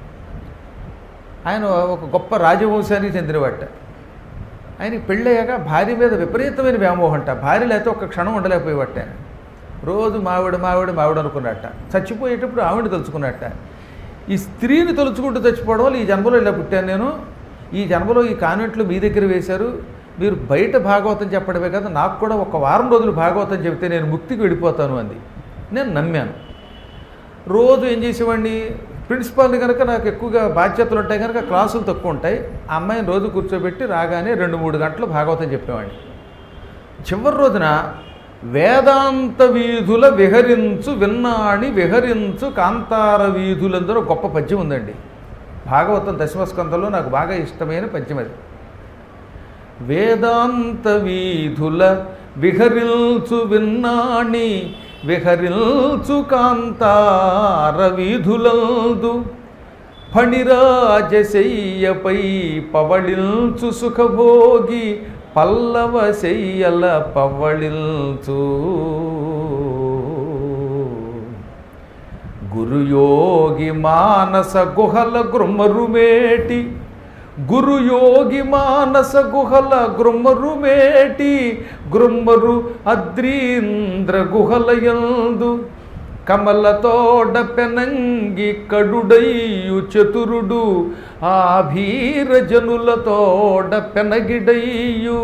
[SPEAKER 1] ఆయన ఒక గొప్ప రాజవంశానికి చెందినవాట ఆయనకి పెళ్ళయ్యాక భార్య మీద విపరీతమైన వ్యామోహం అంట భార్య లేకపోతే ఒక క్షణం ఉండలేకపోయేవట ఆయన రోజు మావిడ మావిడ మావిడ అనుకున్నట్ట చచ్చిపోయేటప్పుడు ఆవిడ తలుచుకున్నట్ట ఈ స్త్రీని తలుచుకుంటూ చచ్చిపోవడం వల్ల ఈ జన్మలో ఇలా పుట్టాను నేను ఈ జన్మలో ఈ కాన్వెంట్లు మీ దగ్గర వేశారు మీరు బయట భాగవతం చెప్పడమే కదా నాకు కూడా ఒక వారం రోజులు భాగవతం చెబితే నేను ముక్తికి వెళ్ళిపోతాను అంది నేను నమ్మాను రోజు ఏం చేసేవాడిని ప్రిన్సిపాల్ని కనుక నాకు ఎక్కువగా బాధ్యతలు ఉంటాయి కనుక క్లాసులు తక్కువ ఉంటాయి ఆ అమ్మాయిని రోజు కూర్చోబెట్టి రాగానే రెండు మూడు గంటలు భాగవతం చెప్పేవాడిని చివరి రోజున వేదాంత వీధుల విహరించు విన్నాణి విహరించు కాంతార వీధులందరూ గొప్ప పద్యం ఉందండి భాగవతం దశమస్కంధంలో నాకు బాగా ఇష్టమైన పద్యం అది వేదాంత వీధుల విహరిల్చు విన్నాణి విహరిల్చు కాంతార వీధులందు ఫణిరాజశయ్యపై పవళిల్చు సుఖభోగి పల్లవ శయ్యల పవళిల్చు గురుయోగి మానస గుహల గృమరుమేటి గురుయోగి మానస గుహల గృమరుమేటి గృమ్మరు అద్రీంద్ర గుహలయందు కమలతోడ పెనంగి కడుడయ్యు చతురుడు ఆ భీర జనులతోడ పెనగిడయ్యు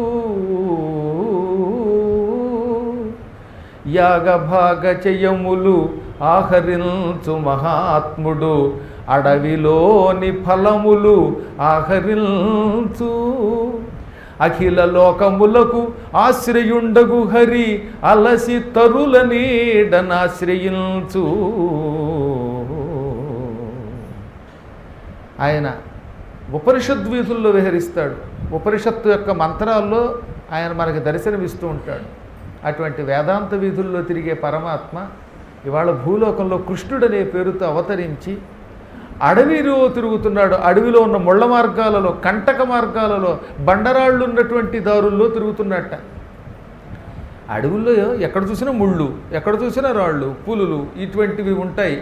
[SPEAKER 1] యాగభాగ చెయ్యములు ఆహరించు మహాత్ముడు అడవిలోని ఫలములు ఆహరించు అఖిల లోకములకు ఆశ్రయుండగు హరి అలసి తరుల నీడనాశ్రయించు ఆయన ఉపనిషద్ వీధుల్లో విహరిస్తాడు ఉపనిషత్తు యొక్క మంత్రాల్లో ఆయన మనకి దర్శనమిస్తూ ఉంటాడు అటువంటి వేదాంత వీధుల్లో తిరిగే పరమాత్మ ఇవాళ భూలోకంలో కృష్ణుడనే పేరుతో అవతరించి అడవిలో తిరుగుతున్నాడు అడవిలో ఉన్న ముళ్ళ మార్గాలలో కంటక మార్గాలలో బండరాళ్ళు ఉన్నటువంటి దారుల్లో తిరుగుతున్నట్ట అడవుల్లో ఎక్కడ చూసినా ముళ్ళు ఎక్కడ చూసినా రాళ్ళు పులులు ఇటువంటివి ఉంటాయి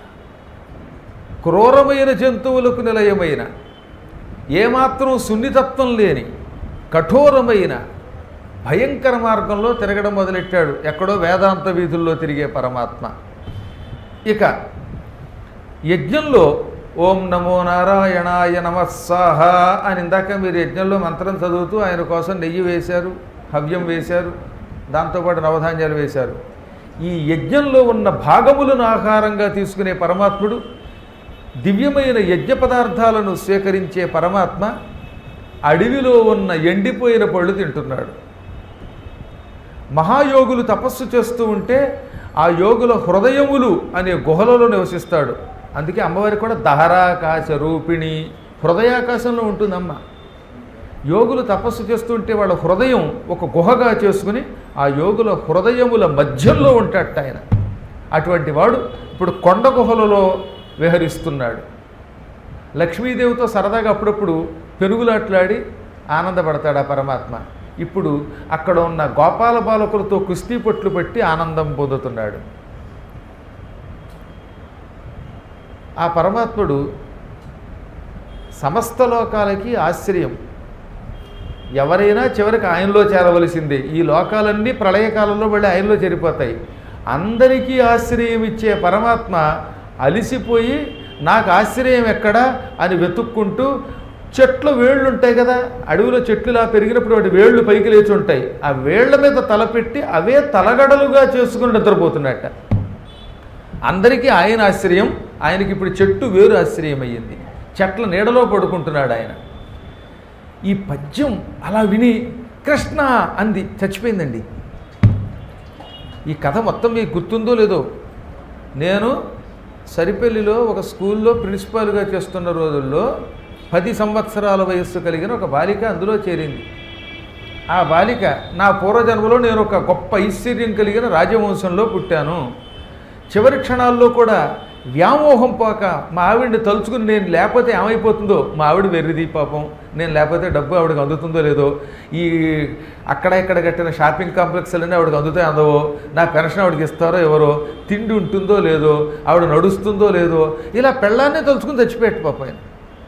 [SPEAKER 1] క్రూరమైన జంతువులకు నిలయమైన ఏమాత్రం సున్నితత్వం లేని కఠోరమైన భయంకర మార్గంలో తిరగడం మొదలెట్టాడు ఎక్కడో వేదాంత వీధుల్లో తిరిగే పరమాత్మ ఇక యజ్ఞంలో ఓం నమో నారాయణాయ నమ స్వాహ అని ఇందాక మీరు యజ్ఞంలో మంత్రం చదువుతూ ఆయన కోసం నెయ్యి వేశారు హవ్యం వేశారు దాంతోపాటు నవధాన్యాలు వేశారు ఈ యజ్ఞంలో ఉన్న భాగములను ఆహారంగా తీసుకునే పరమాత్ముడు దివ్యమైన యజ్ఞ పదార్థాలను స్వీకరించే పరమాత్మ అడవిలో ఉన్న ఎండిపోయిన పళ్ళు తింటున్నాడు మహాయోగులు తపస్సు చేస్తూ ఉంటే ఆ యోగుల హృదయములు అనే గుహలలో నివసిస్తాడు అందుకే అమ్మవారి కూడా దహరాకాశ రూపిణి హృదయాకాశంలో ఉంటుందమ్మ యోగులు తపస్సు చేస్తుంటే వాళ్ళ హృదయం ఒక గుహగా చేసుకుని ఆ యోగుల హృదయముల మధ్యలో ఉంటాడట ఆయన అటువంటి వాడు ఇప్పుడు కొండ గుహలలో విహరిస్తున్నాడు లక్ష్మీదేవితో సరదాగా అప్పుడప్పుడు పెరుగులాట్లాడి ఆనందపడతాడు ఆ పరమాత్మ ఇప్పుడు అక్కడ ఉన్న గోపాల బాలకులతో కుస్తీ పొట్లు పెట్టి ఆనందం పొందుతున్నాడు ఆ పరమాత్ముడు సమస్త లోకాలకి ఆశ్రయం ఎవరైనా చివరికి ఆయనలో చేరవలసిందే ఈ లోకాలన్నీ ప్రళయకాలంలో మళ్ళీ ఆయనలో చేరిపోతాయి అందరికీ ఆశ్రయం ఇచ్చే పరమాత్మ అలిసిపోయి నాకు ఆశ్రయం ఎక్కడా అని వెతుక్కుంటూ చెట్లు వేళ్ళు ఉంటాయి కదా అడవిలో చెట్లు ఇలా పెరిగినప్పుడు వాటి వేళ్ళు పైకి లేచి ఉంటాయి ఆ వేళ్ల మీద తలపెట్టి అవే తలగడలుగా చేసుకుని నిద్రపోతున్నట్ట అందరికీ ఆయన ఆశ్రయం ఆయనకి ఇప్పుడు చెట్టు వేరు ఆశ్రయం అయ్యింది చెట్ల నీడలో పడుకుంటున్నాడు ఆయన ఈ పద్యం అలా విని కృష్ణ అంది చచ్చిపోయిందండి ఈ కథ మొత్తం మీకు గుర్తుందో లేదో నేను సరిపల్లిలో ఒక స్కూల్లో ప్రిన్సిపాల్గా చేస్తున్న రోజుల్లో పది సంవత్సరాల వయస్సు కలిగిన ఒక బాలిక అందులో చేరింది ఆ బాలిక నా పూర్వజన్మలో నేను ఒక గొప్ప ఐశ్వర్యం కలిగిన రాజవంశంలో పుట్టాను చివరి క్షణాల్లో కూడా వ్యామోహం పోక మా ఆవిడని తలుచుకుని నేను లేకపోతే ఏమైపోతుందో మా ఆవిడ వెర్రిది పాపం నేను లేకపోతే డబ్బు ఆవిడకి అందుతుందో లేదో ఈ అక్కడ ఇక్కడ కట్టిన షాపింగ్ కాంప్లెక్స్లన్నీ ఆవిడకి అందుతాయి అందవో నా పెన్షన్ ఆవిడకి ఇస్తారో ఎవరో తిండి ఉంటుందో లేదో ఆవిడ నడుస్తుందో లేదో ఇలా పెళ్ళాన్నే తలుచుకుని చచ్చిపోయాడు పాపం ఆయన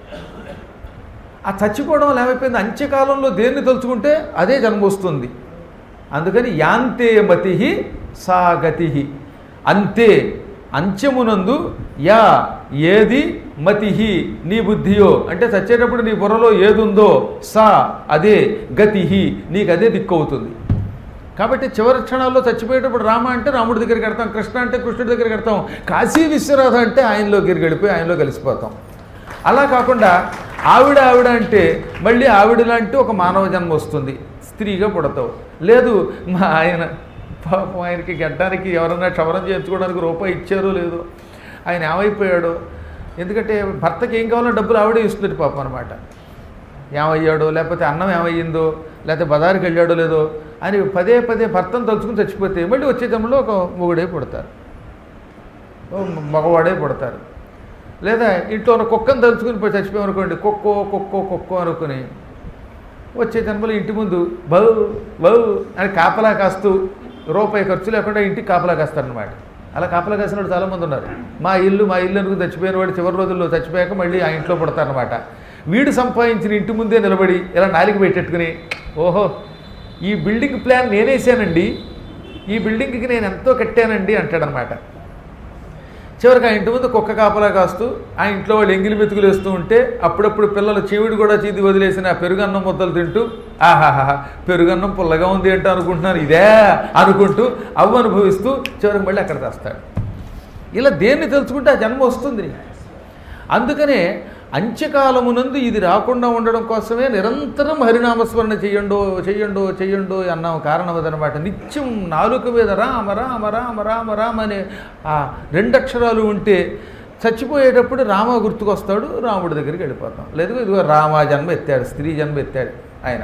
[SPEAKER 1] ఆ చచ్చిపోవడం వల్ల ఏమైపోయింది అంత్యకాలంలో దేన్ని తలుచుకుంటే అదే జన్మ వస్తుంది అందుకని యాంతే మతి సా గతి అంతే అంత్యమునందు యా ఏది మతిహి నీ బుద్ధియో అంటే చచ్చేటప్పుడు నీ బుర్రలో ఏదుందో సా అదే గతిహి నీకు అదే దిక్కు అవుతుంది కాబట్టి చివరి క్షణాల్లో చచ్చిపోయేటప్పుడు రామ అంటే రాముడి దగ్గరికి వెడతాం కృష్ణ అంటే కృష్ణుడి దగ్గరికి వెడతాం కాశీ విశ్వనాథ అంటే ఆయనలోకి గడిపోయి ఆయనలో కలిసిపోతాం అలా కాకుండా ఆవిడ ఆవిడ అంటే మళ్ళీ ఆవిడ లాంటి ఒక మానవ జన్మ వస్తుంది స్త్రీగా పుడతావు లేదు మా ఆయన పాపం ఆయనకి గడ్డానికి ఎవరన్నా క్షవరం చేయించుకోవడానికి రూపాయి ఇచ్చారో లేదో ఆయన ఏమైపోయాడో ఎందుకంటే భర్తకి ఏం కావాలో డబ్బులు ఆవిడే ఇస్తుంది పాపం అనమాట ఏమయ్యాడో లేకపోతే అన్నం ఏమయ్యిందో లేకపోతే బజారుకి వెళ్ళాడో లేదో అని పదే పదే భర్తను తలుచుకుని చచ్చిపోతే మళ్ళీ వచ్చే జన్మలో ఒక మొగుడే పుడతారు ఓ మగవాడే పుడతారు లేదా ఇంట్లో ఉన్న కుక్కను తలుచుకుని పోయి చచ్చిపోయామనుకోండి కుక్కో కుక్కో కుక్కో అనుకుని వచ్చే జన్మలో ఇంటి ముందు బౌ బౌ అని కాపలా కాస్తూ రూపాయి ఖర్చు లేకుండా ఇంటికి కాపలా కాస్తారనమాట అలా కాపలా కాసిన వాళ్ళు చాలామంది ఉన్నారు మా ఇల్లు మా ఇల్లు అనుకుని చచ్చిపోయిన వాడు చివరి రోజుల్లో చచ్చిపోయాక మళ్ళీ ఆ ఇంట్లో పుడతారనమాట వీడు సంపాదించిన ఇంటి ముందే నిలబడి ఇలా నాలిక పెట్టెట్టుకుని ఓహో ఈ బిల్డింగ్ ప్లాన్ నేనేసానండి ఈ బిల్డింగ్కి నేను ఎంతో కట్టానండి అంటాడనమాట చివరికి ఆ ఇంటి ముందు కుక్క కాపలా కాస్తూ ఆ ఇంట్లో వాళ్ళు ఎంగిలి మెతుకులు వేస్తూ ఉంటే అప్పుడప్పుడు పిల్లలు చీవిడి కూడా చీది వదిలేసిన ఆ పెరుగన్నం ముద్దలు తింటూ ఆహాహా పెరుగన్నం పుల్లగా ఉంది ఏంటో అనుకుంటున్నారు ఇదే అనుకుంటూ అవ్వ అనుభవిస్తూ చివరికి మళ్ళీ అక్కడ తెస్తాడు ఇలా దేన్ని తెలుసుకుంటే ఆ జన్మ వస్తుంది అందుకనే అంత్యకాలమునందు ఇది రాకుండా ఉండడం కోసమే నిరంతరం హరినామస్మరణ చెయ్యండో చెయ్యండో చెయ్యండో అన్న కారణం అదనమాట నిత్యం నాలుక మీద రామ రామ రామ రామ రామ అనే ఆ రెండక్షరాలు ఉంటే చచ్చిపోయేటప్పుడు రామ గుర్తుకొస్తాడు రాముడి దగ్గరికి వెళ్ళిపోతాం లేదు ఇదిగో రామ జన్మ ఎత్తాడు స్త్రీ జన్మ ఎత్తాడు ఆయన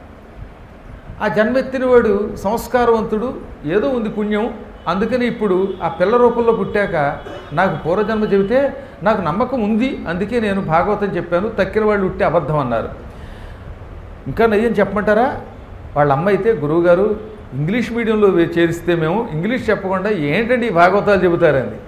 [SPEAKER 1] ఆ జన్మ ఎత్తినవాడు సంస్కారవంతుడు ఏదో ఉంది పుణ్యం అందుకని ఇప్పుడు ఆ పిల్ల రూపంలో పుట్టాక నాకు పూర్వజన్మ చెబితే నాకు నమ్మకం ఉంది అందుకే నేను భాగవతం చెప్పాను తక్కిన వాళ్ళు ఉట్టి అబద్ధం అన్నారు ఇంకా నయ్యం చెప్పమంటారా వాళ్ళ అమ్మ అయితే గురువుగారు ఇంగ్లీష్ మీడియంలో వే- చేరిస్తే మేము ఇంగ్లీష్ చెప్పకుండా ఏంటండి ఈ భాగవతాలు చెబుతారండి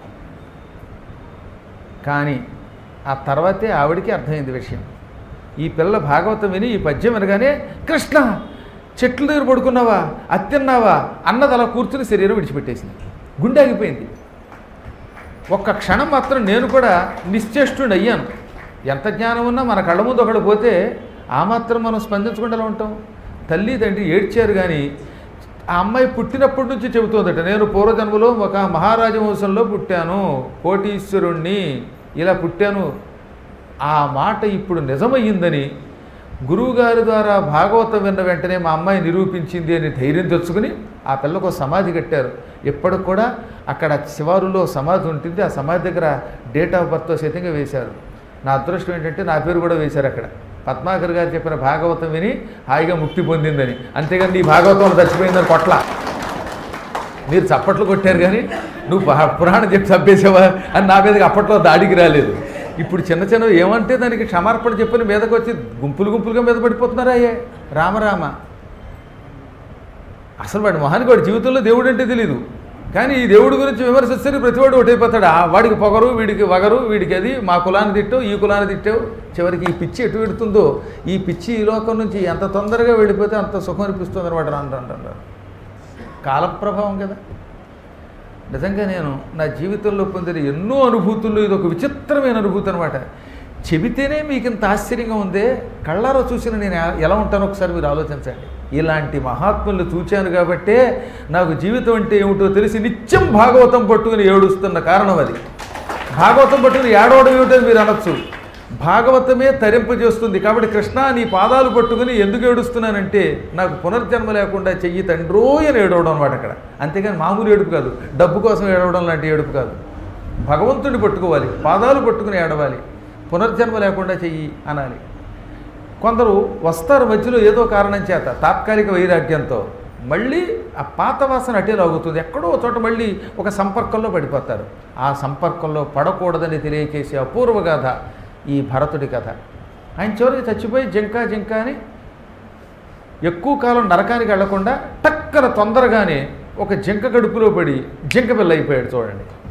[SPEAKER 1] కానీ ఆ తర్వాతే ఆవిడికి అర్థమైంది విషయం ఈ పిల్ల భాగవతం విని ఈ పద్యం వినగానే కృష్ణ చెట్ల దగ్గర పడుకున్నావా అత్తిన్నావా అన్నది అలా కూర్చుని శరీరం విడిచిపెట్టేసింది గుండె ఆగిపోయింది ఒక్క క్షణం మాత్రం నేను కూడా నిశ్చేష్టుని అయ్యాను ఎంత జ్ఞానం ఉన్నా మన కళ్ళ ముందు ఒకడు పోతే ఆ మాత్రం మనం స్పందించకుండా ఎలా ఉంటాం తల్లి తండ్రి ఏడ్చారు కానీ ఆ అమ్మాయి పుట్టినప్పటి నుంచి చెబుతోందట నేను పూర్వజన్మలో ఒక మహారాజ వంశంలో పుట్టాను కోటీశ్వరుణ్ణి ఇలా పుట్టాను ఆ మాట ఇప్పుడు నిజమయ్యిందని గురువుగారి ద్వారా భాగవతం విన్న వెంటనే మా అమ్మాయి నిరూపించింది అని ధైర్యం తెచ్చుకుని ఆ పిల్లకు ఒక సమాధి కట్టారు ఇప్పటికి కూడా అక్కడ శివారులో సమాధి ఉంటుంది ఆ సమాధి దగ్గర డేట్ ఆఫ్ బర్త్ సైతంగా వేశారు నా అదృష్టం ఏంటంటే నా పేరు కూడా వేశారు అక్కడ పద్మాకర్ గారు చెప్పిన భాగవతం విని హాయిగా ముక్తి పొందిందని అంతేగాని నీ భాగవతంలో చచ్చిపోయిందని కొట్ల మీరు చప్పట్లు కొట్టారు కానీ నువ్వు పహ- పురాణం చెప్పి చంపేసావా అని నా మీదకి అప్పట్లో దాడికి రాలేదు ఇప్పుడు చిన్న చిన్న ఏమంటే దానికి క్షమార్పణ చెప్పని మీదకి వచ్చి గుంపులు గుంపులుగా మీద పడిపోతున్నారా అయ్యే రామరామ అసలు వాడి మొహానికి వాడి జీవితంలో దేవుడు అంటే తెలియదు కానీ ఈ దేవుడి గురించి విమర్శిస్తే ప్రతివాడు ఒకటైపోతాడు ఆ వాడికి పొగరు వీడికి వగరు వీడికి అది మా కులాన్ని తిట్టావు ఈ కులాన్ని తిట్టావు చివరికి ఈ పిచ్చి ఎటు పెడుతుందో ఈ పిచ్చి ఈ లోకం నుంచి ఎంత తొందరగా వెళ్ళిపోతే అంత సుఖం అనిపిస్తుంది అనమాట రాను రాను రాను రాను. కాలప్రభావం కదా నిజంగా నేను నా జీవితంలో పొందిన ఎన్నో అనుభూతుల్లో ఇది ఒక విచిత్రమైన అనుభూతి అనమాట చెబితేనే మీకు ఇంత ఆశ్చర్యంగా ఉందే కళ్ళారో చూసిన నేను ఎ- ఎలా ఉంటానో ఒకసారి మీరు ఆలోచించండి ఇలాంటి మహాత్ములు చూచాను కాబట్టే నాకు జీవితం అంటే ఏమిటో తెలిసి నిత్యం భాగవతం పట్టుకుని ఏడుస్తున్న కారణం అది భాగవతం పట్టుకుని ఏడవడం ఏమిటో మీరు అనొచ్చు భాగవతమే తరింపజేస్తుంది కాబట్టి కృష్ణ నీ పాదాలు పట్టుకుని ఎందుకు ఏడుస్తున్నానంటే నాకు పునర్జన్మ లేకుండా చెయ్యి తండ్రో అని ఏడవడం అనమాట అక్కడ అంతేగాని మామూలు ఏడుపు కాదు డబ్బు కోసం ఏడవడం లాంటి ఏడుపు కాదు భగవంతుడిని పట్టుకోవాలి పాదాలు పట్టుకుని ఏడవాలి పునర్జన్మ లేకుండా చెయ్యి అనాలి కొందరు వస్తారు మధ్యలో ఏదో కారణం చేత తాత్కాలిక వైరాగ్యంతో మళ్ళీ ఆ పాత వాసన అటే లాగుతుంది ఎక్కడో ఒక చోట మళ్ళీ ఒక సంపర్కంలో పడిపోతారు ఆ సంపర్కంలో పడకూడదని తెలియచేసే అపూర్వ గాథ ఈ భరతుడి కథ ఆయన చివరికి చచ్చిపోయి జింక జింక అని ఎక్కువ కాలం నరకానికి వెళ్లకుండా టక్కన తొందరగానే ఒక జింక గడుపులో పడి జింక పిల్ల అయిపోయాడు చూడండి